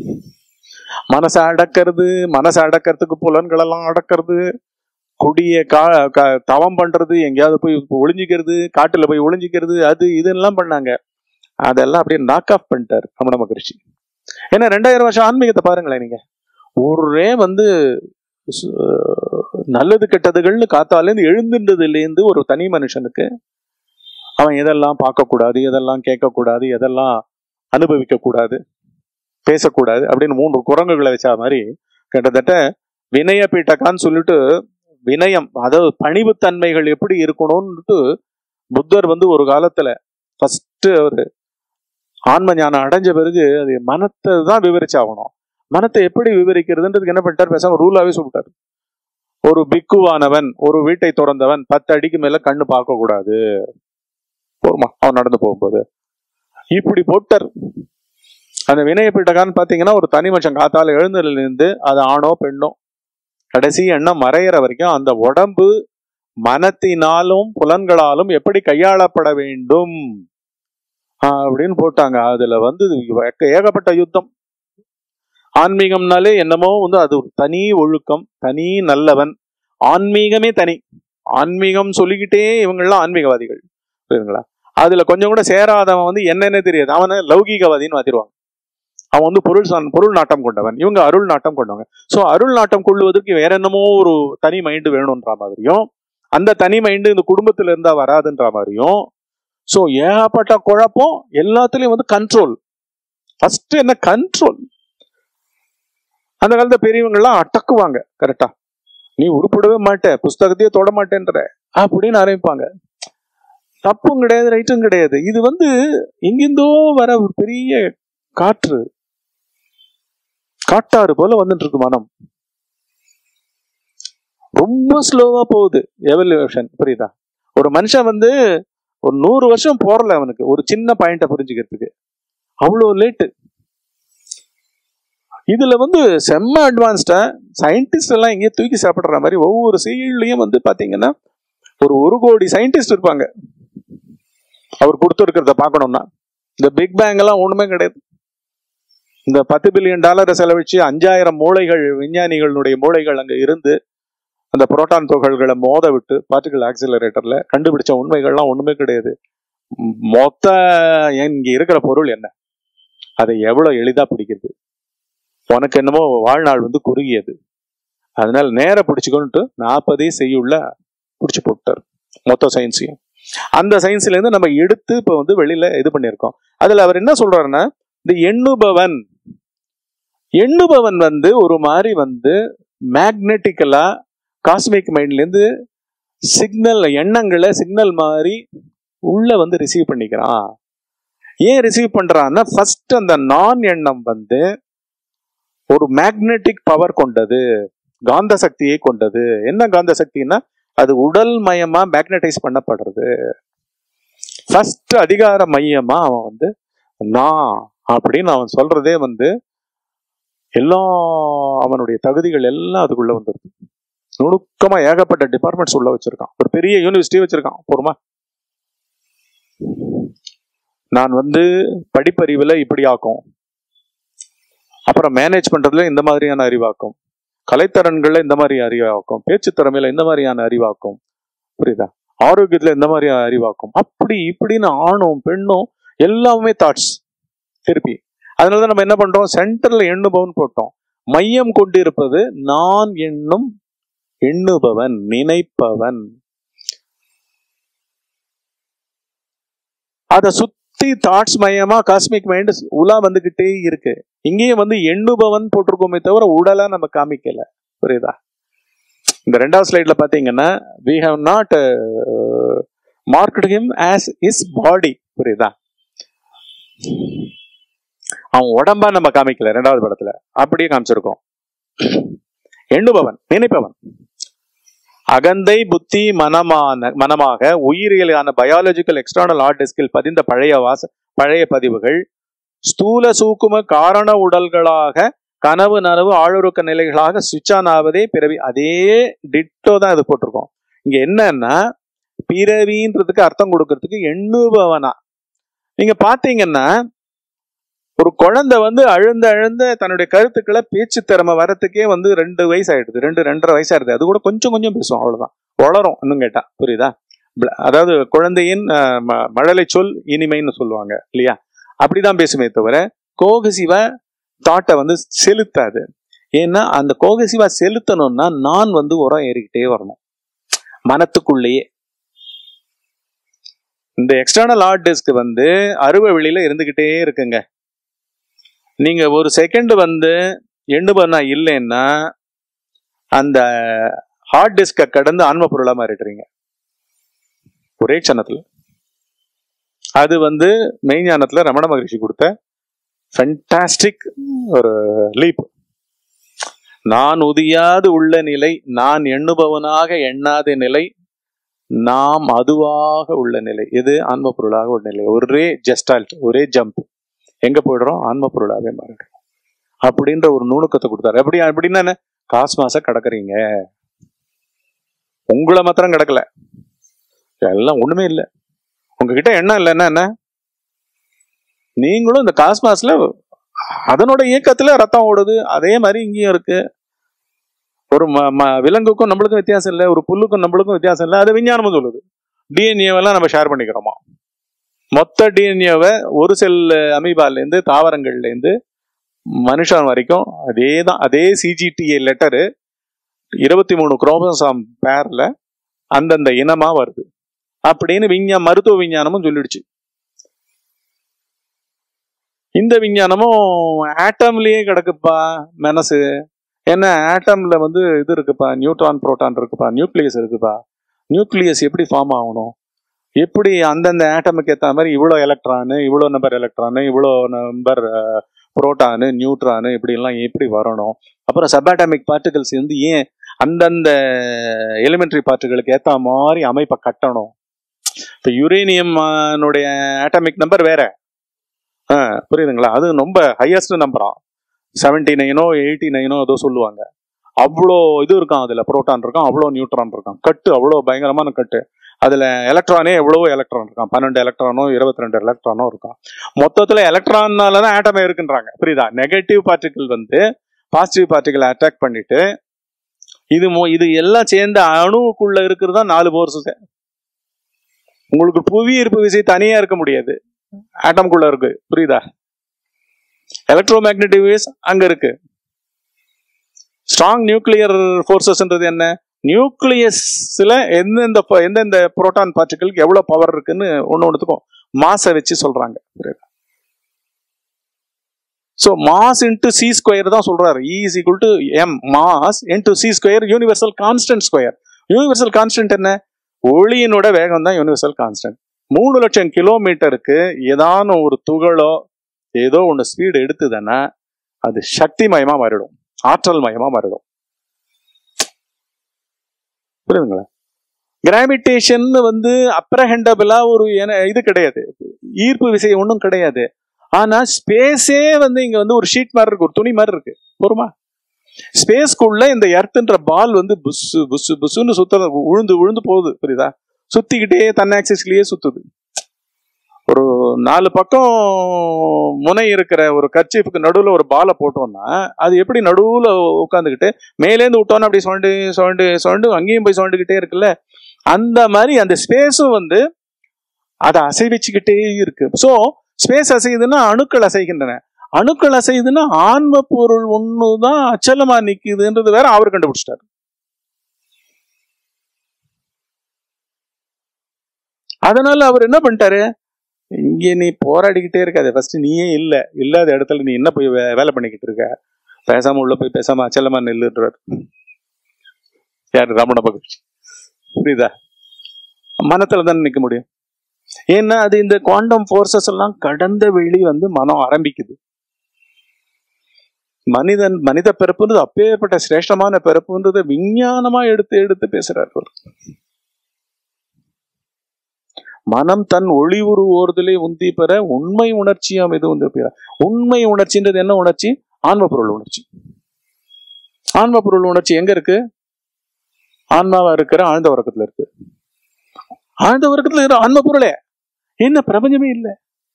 மனசை அடக்கிறது மனசை அடக்கிறதுக்கு புலன்கள் எல்லாம் அடக்கிறது குடிய கா க- தவம் பண்றது எங்கேயாவது போய் ஒளிஞ்சிக்கிறது காட்டுல போய் ஒளிஞ்சிக்கிறது அது இதெல்லாம் பண்ணாங்க அதெல்லாம் அப்படியே நாக் ஆஃப் பண்ணிட்டார் ரமண மகரிஷி ஏன்னா ரெண்டாயிரம் வருஷம் ஆன்மீகத்தை பாருங்களேன் நீங்க ஒரே வந்து சு- நல்லது கெட்டதுகள்னு காத்தாலேருந்து எழுந்துன்றதுலேருந்து ஒரு தனி மனுஷனுக்கு அவன் எதெல்லாம் பார்க்கக்கூடாது எதெல்லாம் கேட்கக்கூடாது எதெல்லாம் அனுபவிக்க கூடாது பேசக்கூடாது அப்படின்னு மூன்று குரங்குகளை வச்ச மாதிரி கிட்டத்தட்ட வினய பீட்டகான்னு சொல்லிட்டு வினயம் அதாவது பணிவுத்தன்மைகள் எப்படி இருக்கணும்னுட்டு புத்தர் வந்து ஒரு காலத்துல ஃபர்ஸ்ட் ஒரு ஆன்ம ஞானம் அடைஞ்ச பிறகு அது மனத்தை தான் விவரிச்சாகணும் மனத்தை எப்படி விவரிக்கிறதுன்றதுக்கு என்ன பண்ணிட்டார் பேசாம ரூலாவே சொல்லிட்டாரு ஒரு பிக்குவானவன் ஒரு வீட்டை திறந்தவன் பத்து அடிக்கு மேல கண்ணு பார்க்க கூடாது போருமா அவன் நடந்து போகும்போது இப்படி போட்டார் அந்த வினய பிட்டகான்னு பாத்தீங்கன்னா ஒரு தனி மனுஷன் காத்தால எழுந்ததுல இருந்து அது ஆணோ பெண்ணோ கடைசி எண்ணம் மறையிற வரைக்கும் அந்த உடம்பு மனத்தினாலும் புலன்களாலும் எப்படி கையாளப்பட வேண்டும் ஆஹ் அப்படின்னு போட்டாங்க அதுல வந்து ஏக- ஏகப்பட்ட யுத்தம் ஆன்மீகம்னாலே என்னமோ வந்து அது ஒரு தனி ஒழுக்கம் தனி நல்லவன் ஆன்மீகமே தனி ஆன்மீகம் சொல்லிக்கிட்டே இவங்கெல்லாம் ஆன்மீகவாதிகள் புரியுதுங்களா அதுல கொஞ்சம் கூட சேராதவன் வந்து என்னன்னே தெரியாது அவனை லௌகீகவாதின்னு மாத்திருவாங்க அவன் வந்து பொருள் சார்ந்த பொருள் நாட்டம் கொண்டவன் இவங்க அருள் நாட்டம் கொண்டவங்க சோ அருள் நாட்டம் கொள்வதற்கு வேற என்னமோ ஒரு தனி மைண்டு வேணும்ன்ற மாதிரியும் அந்த தனி மைண்டு இந்த குடும்பத்துல இருந்தா வராதுன்ற மாதிரியும் சோ ஏகப்பட்ட குழப்பம் எல்லாத்துலயும் வந்து கண்ட்ரோல் ஃபர்ஸ்ட் என்ன கண்ட்ரோல் அந்த காலத்துல பெரியவங்க எல்லாம் அடக்குவாங்க கரெக்டா நீ உருப்படவே மாட்ட புஸ்தகத்தையே தொட மாட்டேன்ற அப்படின்னு ஆரம்பிப்பாங்க தப்பும் கிடையாது ரைட்டும் கிடையாது இது வந்து எங்கிருந்தோ வர ஒரு பெரிய காற்று காட்டாறு போல வந்துட்டு இருக்கு மனம் ரொம்ப ஸ்லோவா போகுது எவல்யூஷன் புரியுதா ஒரு மனுஷன் வந்து ஒரு நூறு வருஷம் போறல அவனுக்கு ஒரு சின்ன பாயிண்ட புரிஞ்சுக்கிறதுக்கு அவ்வளோ லேட்டு இதுல வந்து செம்ம அட்வான்ஸ்டா சயின்டிஸ்ட் எல்லாம் இங்கே தூக்கி சாப்பிடுற மாதிரி ஒவ்வொரு செயல்லையும் வந்து பாத்தீங்கன்னா ஒரு ஒரு கோடி சயின்டிஸ்ட் இருப்பாங்க அவர் கொடுத்துருக்கிறத பார்க்கணும்னா இந்த பிக் பேங் எல்லாம் ஒண்ணுமே கிடையாது இந்த பத்து பில்லியன் டாலரை செலவழிச்சு அஞ்சாயிரம் மூளைகள் விஞ்ஞானிகளுடைய மூளைகள் அங்க இருந்து அந்த புரோட்டான் துகள்களை மோத விட்டு பார்ட்டிகல் ஆக்சிலரேட்டர்ல கண்டுபிடிச்ச உண்மைகள்லாம் ஒண்ணுமே கிடையாது ம், மொத்த இங்க இருக்கிற பொருள் என்ன அதை எவ்வளவு எளிதா பிடிக்கிறது உனக்கு என்னமோ வாழ்நாள் வந்து குறுகியது அதனால நேர பிடிச்சுக்கொண்டு நாற்பதே செய்யுள்ள பிடிச்சு போட்டார் மொத்த சயின்ஸையும் அந்த சயின்ஸ்ல இருந்து நம்ம எடுத்து இப்ப வந்து வெளியில இது பண்ணியிருக்கோம் அதுல அவர் என்ன சொல்றாருன்னா இந்த எண்ணுபவன் எண்ணுபவன் வந்து ஒரு மாதிரி வந்து மேக்னெட்டிக்கலா காஸ்மிக் மைண்ட்ல இருந்து சிக்னல் எண்ணங்களை சிக்னல் மாதிரி உள்ள வந்து ரிசீவ் பண்ணிக்கிறான் ஏன் ரிசீவ் பண்றான்னா ஃபர்ஸ்ட் அந்த நான் எண்ணம் வந்து ஒரு மேக்னெட்டிக் பவர் கொண்டது காந்த சக்தியை கொண்டது என்ன காந்த சக்தின்னா அது உடல் மயமா மேக்னடைஸ் பண்ணப்படுறது ஃபர்ஸ்ட் அதிகார மையமா அவன் வந்து நான் அப்படின்னு அவன் சொல்றதே வந்து எல்லா அவனுடைய தகுதிகள் எல்லாம் அதுக்குள்ள வந்துருது நுணுக்கமா ஏகப்பட்ட டிபார்ட்மெண்ட்ஸ் உள்ள வச்சிருக்கான் ஒரு பெரிய யூனிவர்சிட்டி வச்சிருக்கான் போருமா நான் வந்து படிப்பறிவுல இப்படி ஆக்கும் அப்புறம் மேனேஜ் பண்றதுல இந்த மாதிரியான அறிவாக்கும் கலைத்திறன்கள்ல இந்த மாதிரி அறிவாக்கும் பேச்சு திறமையில இந்த மாதிரியான அறிவாக்கும் புரியுதா ஆரோக்கியத்துல இந்த மாதிரி அறிவாக்கும் அப்படி இப்படின்னு ஆணும் பெண்ணும் எல்லாமே தாட்ஸ் திருப்பி அதனாலதான் நம்ம என்ன பண்றோம் சென்டர்ல எண்ணுபவன் போட்டோம் மையம் கொண்டிருப்பது நான் எண்ணும் எண்ணுபவன் நினைப்பவன் அத சுத்தி தாட்ஸ் மையமா காஸ்மிக் மைண்ட் உலா வந்துகிட்டே இருக்கு இங்கேயும் வந்து எண்ணுபவன் போட்டிருக்கோமே தவிர உடலா நம்ம காமிக்கல புரியுதா இந்த ரெண்டாவது ஸ்லைட்ல பாத்தீங்கன்னா we have not marked him as is body புரியுதா அவன் உடம்பா நம்ம காமிக்கல ரெண்டாவது படத்துல அப்படியே காமிச்சிருக்கோம் எண்ணுபவன் நினைப்பவன் அகந்தை புத்தி மனமான மனமாக உயிரியலான பயாலஜிக்கல் எக்ஸ்டர்னல் ஹார்ட் டிஸ்கில் பதிந்த பழைய வாச பழைய பதிவுகள் ஸ்தூல சூக்கும காரண உடல்களாக கனவு நனவு ஆளுருக்க நிலைகளாக சுவிட்ச் ஆன் ஆவதே பிறவி அதே டிட்டோ தான் இது போட்டிருக்கோம் இங்க என்னன்னா பிறவின்றதுக்கு அர்த்தம் கொடுக்கறதுக்கு எண்ணுபவனா நீங்க பாத்தீங்கன்னா ஒரு குழந்தை வந்து அழுந்த அழுந்த தன்னுடைய கருத்துக்களை பேச்சு திறமை வரத்துக்கே வந்து ரெண்டு வயசு ஆயிடுது ரெண்டு ரெண்டரை வயசு ஆயிடுது அது கூட கொஞ்சம் கொஞ்சம் பேசும் அவ்வளவுதான் வளரும் இன்னும் கேட்டா புரியுதா பிள- அதாவது குழந்தையின் அஹ், ம- மழலை சொல் இனிமைன்னு சொல்லுவாங்க இல்லையா அப்படிதான் பேசுமே தவிர கோகசிவ தாட்டை வந்து செலுத்தாது ஏன்னா அந்த கோகசிவா செலுத்தணும்னா நான் வந்து உரம் ஏறிக்கிட்டே வரணும் மனத்துக்குள்ளேயே இந்த எக்ஸ்டர்னல் ஹார்ட் டிஸ்க் வந்து அறுவை வெளியில இருந்துகிட்டே இருக்குங்க நீங்க ஒரு செகண்ட் வந்து எண்ணுபவனா இல்லைன்னா அந்த ஹார்ட் டிஸ்கை கடந்து ஆன்ம பொருளா மாறிடுறீங்க ஒரே க்ஷணத்துல அது வந்து மெய்ஞானத்துல ரமண மகரிஷி கொடுத்த ஃபென்டாஸ்டிக் ஒரு லீப் நான் உதியாது உள்ள நிலை நான் எண்ணுபவனாக எண்ணாத நிலை நாம் அதுவாக உள்ள நிலை இது ஆன்ம பொருளாக உள்ள நிலை ஒரே ஜெஸ்டால்ட் ஒரே ஜம்ப் எங்க போயிடுறோம் ஆன்ம பொருளாவே மாறிடுறோம் அப்படின்ற ஒரு நுணுக்கத்தை கொடுத்தாரு எப்படி அப்படின்னா என்ன காஸ்மாச கடக்குறீங்க உங்களை மாத்திரம் கிடக்கல எல்லாம் ஒண்ணுமே இல்லை உங்ககிட்ட எண்ணம் இல்லைன்னா என்ன நீங்களும் இந்த காஸ்மாஸ்ல அதனோட இயக்கத்துல ரத்தம் ஓடுது அதே மாதிரி இங்கேயும் இருக்கு ஒரு ம- ம- விலங்குக்கும் நம்மளுக்கும் வித்தியாசம் இல்லை ஒரு புல்லுக்கும் நம்மளுக்கும் வித்தியாசம் இல்லை அது விஞ்ஞானமும் சொல்லுது டிஎன்ஏவெல்லாம் நம்ம ஷேர் பண்ணிக்கிறோமா மொத்த டிஎன்ஏவை ஒரு செல் அமீபாலேருந்து தாவரங்கள்லேருந்து மனுஷன் வரைக்கும் அதே தான் அதே சிஜிடிஏ லெட்டரு இருபத்தி மூணு குரோமோசாம் பேர்ல அந்தந்த இனமா வருது அப்படின்னு விஞ்ஞா மருத்துவ விஞ்ஞானமும் சொல்லிடுச்சு இந்த விஞ்ஞானமும் ஆட்டம்லயே கிடக்குப்பா மனசு என்ன ஆட்டம்ல வந்து இது இருக்குப்பா நியூட்ரான் புரோட்டான் இருக்குப்பா நியூக்ளியஸ் இருக்குப்பா நியூக்ளியஸ் எப்படி ஃபார்ம் ஆகணும் எப்படி அந்தந்த ஆட்டமுக்கு ஏற்ற மாதிரி இவ்வளோ எலக்ட்ரானு இவ்வளோ நம்பர் எலக்ட்ரானு இவ்வளோ நம்பர் புரோட்டானு நியூட்ரானு இப்படி எல்லாம் எப்படி வரணும் அப்புறம் சபாட்டமிக் பார்ட்டிகல்ஸ் வந்து ஏன் அந்தந்த எலிமெண்ட்ரி பார்ட்டிகளுக்கு ஏற்ற மாதிரி அமைப்பை கட்டணும் இப்போ யுரேனியம்னுடைய ஆட்டமிக் நம்பர் வேற ஆ புரியுதுங்களா அது ரொம்ப ஹையஸ்ட் நம்பரா செவன்டி நைனோ எயிட்டி நைனோ ஏதோ சொல்லுவாங்க அவ்வளோ இது இருக்கான் அதுல புரோட்டான் இருக்கான் அவ்வளோ நியூட்ரான் இருக்கான் கட்டு அவ்வளோ பயங்கரமான கட்டு அதுல எலக்ட்ரானே எவ்வளவோ எலக்ட்ரான் இருக்கான் பன்னெண்டு எலக்ட்ரானோ இருபத்தி ரெண்டு எலக்ட்ரானோ இருக்கான் மொத்தத்துல எலக்ட்ரானால தான் ஆட்டமே இருக்குன்றாங்க புரியுதா நெகட்டிவ் பார்ட்டிகிள் வந்து பாசிட்டிவ் பார்ட்டிகிள் அட்டாக் பண்ணிட்டு இது மொ- இது எல்லாம் சேர்ந்த அணுவுக்குள்ள இருக்கிறது தான் நாலு போர்ஸஸ் உங்களுக்கு புவி ஈர்ப்பு விசை தனியா இருக்க முடியாது ஆட்டம்குள்ள இருக்கு புரியுதா எலக்ட்ரோ மேக்னெட்டிக் வேவ்ஸ் அங்க இருக்கு ஸ்ட்ராங் நியூக்ளியர் ஃபோர்ஸஸ்ன்றது என்ன நியூக்ளியஸ்ல எந்தெந்த ப- எந்தெந்த புரோட்டான் பார்ட்டிகளுக்கு எவ்வளவு பவர் இருக்குன்னு ஒண்ணு ஒண்ணுத்துக்கும் மாஸை வச்சு சொல்றாங்க so mass into C square தான் சொல்றாரு E is equal to M mass into C square universal constant square universal constant என்ன ஒளியினோட வேகம் தான் யூனிவர்சல் கான்ஸ்டன்ட் மூணு லட்சம் கிலோமீட்டருக்கு ஏதான ஒரு துகளோ ஏதோ ஒன்று ஸ்பீடு எடுத்துதுன்னா அது சக்தி மயமா மாறிடும் ஆற்றல் மயமா மாறிடும் புரியுதுங்களா கிராவிடேஷன் வந்து அப்ரஹெண்டபிளா ஒரு என- இது கிடையாது ஈர்ப்பு விசை ஒன்றும் கிடையாது ஆனா ஸ்பேஸே வந்து இங்க வந்து ஒரு ஷீட் மாதிரி இருக்கு ஒரு துணி மாதிரி இருக்கு போருமா ஸ்பேஸ்க்குள்ள இந்த எர்த்ன்ற பால் வந்து புஸ்ஸு புஸ்ஸு புஸ்ஸுன்னு சுத்த உழுந்து உழுந்து போகுது புரியுதா சுத்திக்கிட்டே தன் ஆக்சிஸ்லயே சுத்துது ஒரு நாலு பக்கம் முனை இருக்கிற ஒரு கர்ச்சீஃபுக்கு நடுவுல ஒரு பாலை போட்டோம்னா அது எப்படி நடுவுல உட்காந்துக்கிட்டு மேலேந்து விட்டோன்னா அப்படி சுரண்டு சுரண்டு சுரண்டு அங்கேயும் போய் சுரண்டுக்கிட்டே இருக்குல்ல அந்த மாதிரி அந்த ஸ்பேஸும் வந்து அதை அசைவிச்சுக்கிட்டே இருக்கு ஸோ ஸ்பேஸ் அசையுதுன்னா அணுக்கள் அசைகின்றன அணுக்கள் அசையுதுன்னா ஆன்ம பொருள் ஒண்ணுதான் அச்சலமா நிக்குதுன்றது வேற அவர் கண்டுபிடிச்சிட்டாரு அதனால அவர் என்ன பண்ணிட்டாரு இங்க நீ போராடிக்கிட்டே இருக்காது ஃபர்ஸ்ட் நீயே இல்ல இல்லாத இடத்துல நீ என்ன போய் வே- வேலை பண்ணிக்கிட்டு இருக்க பேசாம உள்ள போய் பேசாம அச்சலமா நெல்லுன்றார் யாரு ரமண மகர்ஷி புரியுதா மனத்துல தானே நிக்க முடியும் ஏன்னா அது இந்த குவாண்டம் ஃபோர்ஸஸ் எல்லாம் கடந்த வெளி வந்து மனம் ஆரம்பிக்குது மனிதன் மனித பிறப்புன்றது அப்பேற்பட்ட சிரேஷ்டமான பிறப்புன்றதை விஞ்ஞானமா எடுத்து எடுத்து பேசுறாரு அவர் மனம் தன் ஒளி உரு ஓர்தலே உந்தி பெற உண்மை உணர்ச்சியாம் இது வந்து பெற உண்மை உணர்ச்சின்றது என்ன உணர்ச்சி ஆன்ம பொருள் உணர்ச்சி ஆன்ம பொருள் உணர்ச்சி எங்க இருக்கு ஆன்மாவா இருக்கிற ஆழ்ந்த உறக்கத்துல இருக்கு ஆழ்ந்த உறக்கத்துல இருக்கிற ஆன்ம பொருளே என்ன பிரபஞ்சமே இல்லை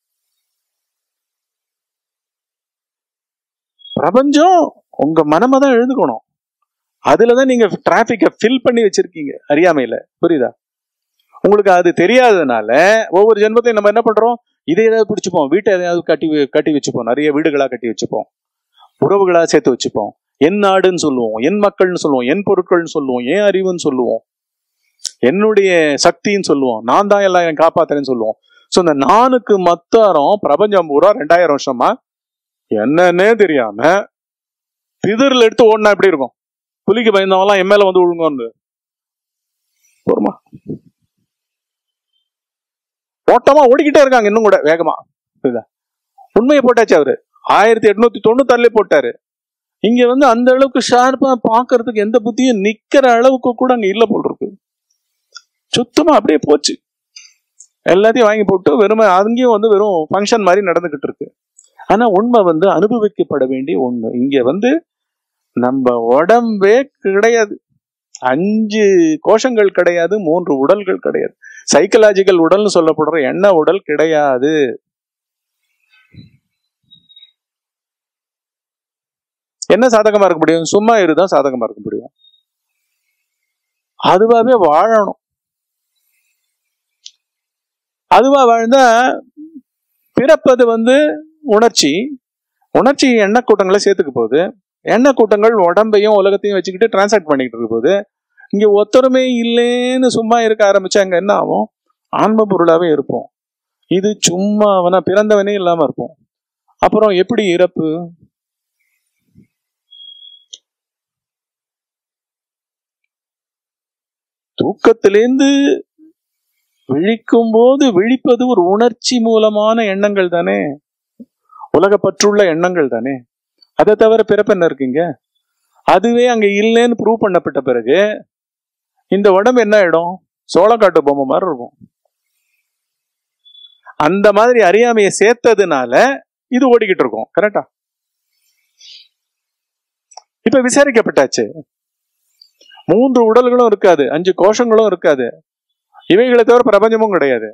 பிரபஞ்சம் உங்க மனமா தான் எழுதுக்கணும் அதுலதான் நீங்க டிராபிக்க ஃபில் பண்ணி வச்சிருக்கீங்க அறியாமையில புரியுதா உங்களுக்கு அது தெரியாததுனால ஒவ்வொரு ஜென்மத்தையும் நம்ம என்ன பண்றோம் இதை ஏதாவது பிடிச்சுப்போம் வீட்டை எதையாவது கட்டி வை- கட்டி வச்சுப்போம் நிறைய வீடுகளா கட்டி வச்சுப்போம் உறவுகளா சேர்த்து வச்சுப்போம் என் நாடுன்னு சொல்லுவோம் என் மக்கள்னு சொல்லுவோம் என் பொருட்கள்னு சொல்லுவோம் என் அறிவுன்னு சொல்லுவோம் என்னுடைய சக்தின்னு சொல்லுவோம் நான் தான் எல்லாம் என் காப்பாத்துறேன்னு சொல்லுவோம் ஸோ இந்த நானுக்கு மத்தாரம் பிரபஞ்சம் பூரா ரெண்டாயிரம் வருஷமா என்னன்னே தெரியாம பிதிரில் எடுத்து ஓடினா எப்படி இருக்கும் புலிக்கு பயந்தவங்கலாம் என் மேல வந்து விழுங்கன்னு போருமா ஓட்டமா ஓடிக்கிட்டே இருக்காங்க இன்னும் கூட வேகமா புரியுதா உண்மையை போட்டாச்சு அவரு ஆயிரத்தி எட்நூத்தி தொண்ணூத்தாறுல போட்டாரு இங்க வந்து அந்த அளவுக்கு ஷார்ப்பா பாக்குறதுக்கு எந்த புத்தியும் நிக்கிற அளவுக்கு கூட அங்க இல்ல போல் இருக்கு சுத்தமா அப்படியே போச்சு எல்லாத்தையும் வாங்கி போட்டு வெறும் அங்கேயும் வந்து வெறும் ஃபங்க்ஷன் மாதிரி நடந்துகிட்டு இருக்கு ஆனா உண்மை வந்து அனுபவிக்கப்பட வேண்டிய ஒண்ணு இங்க வந்து நம்ம உடம்பே கிடையாது அஞ்சு கோஷங்கள் கிடையாது மூன்று உடல்கள் கிடையாது சைக்கலாஜிக்கல் உடல்னு சொல்லப்படுற எண்ண உடல் கிடையாது என்ன சாதகமா இருக்க முடியும் சும்மா இருதான் சாதகமா இருக்க முடியும் அதுவாவே வாழணும் அதுவா வாழ்ந்தா பிறப்பது வந்து உணர்ச்சி உணர்ச்சி எண்ணெய் கூட்டங்களை சேர்த்துக்க போகுது எண்ணெய் கூட்டங்கள் உடம்பையும் உலகத்தையும் வச்சுக்கிட்டு டிரான்சாக்ட் பண்ணிக்கிட்டு இருக்க போகுது இங்க ஒத்தருமே இல்லைன்னு சும்மா இருக்க ஆரம்பிச்சா அங்க என்ன ஆகும் ஆன்ம பொருளாவே இருப்போம் இது சும்மா அவனா பிறந்தவனே இல்லாம இருப்போம் அப்புறம் எப்படி இறப்பு தூக்கத்திலேந்து விழிக்கும் போது விழிப்பது ஒரு உணர்ச்சி மூலமான எண்ணங்கள் தானே உலகப்பற்றுள்ள எண்ணங்கள் தானே அதை தவிர பிறப்பு என்ன இருக்குங்க அதுவே அங்க இல்லைன்னு ப்ரூவ் பண்ணப்பட்ட பிறகு இந்த உடம்பு என்ன ஆயிடும் சோளக்காட்டு பொம்மை மாதிரி இருக்கும் அந்த மாதிரி அறியாமையை சேர்த்ததுனால இது ஓடிக்கிட்டு இருக்கும் கரெக்டா இப்ப விசாரிக்கப்பட்டாச்சு மூன்று உடல்களும் இருக்காது அஞ்சு கோஷங்களும் இருக்காது இவைகளை தவிர பிரபஞ்சமும் கிடையாது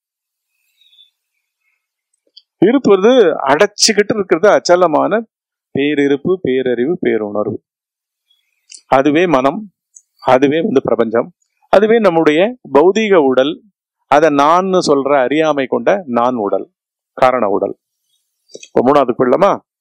இருப்பது அடைச்சுக்கிட்டு இருக்கிறது அச்சலமான பேரிருப்பு பேரறிவு பேருணர்வு அதுவே மனம் அதுவே வந்து பிரபஞ்சம் அதுவே நம்முடைய பௌதீக உடல் அதை நான் சொல்ற அறியாமை கொண்ட நான் உடல் காரண உடல் இப்போ மூணாவது கொள்ளமா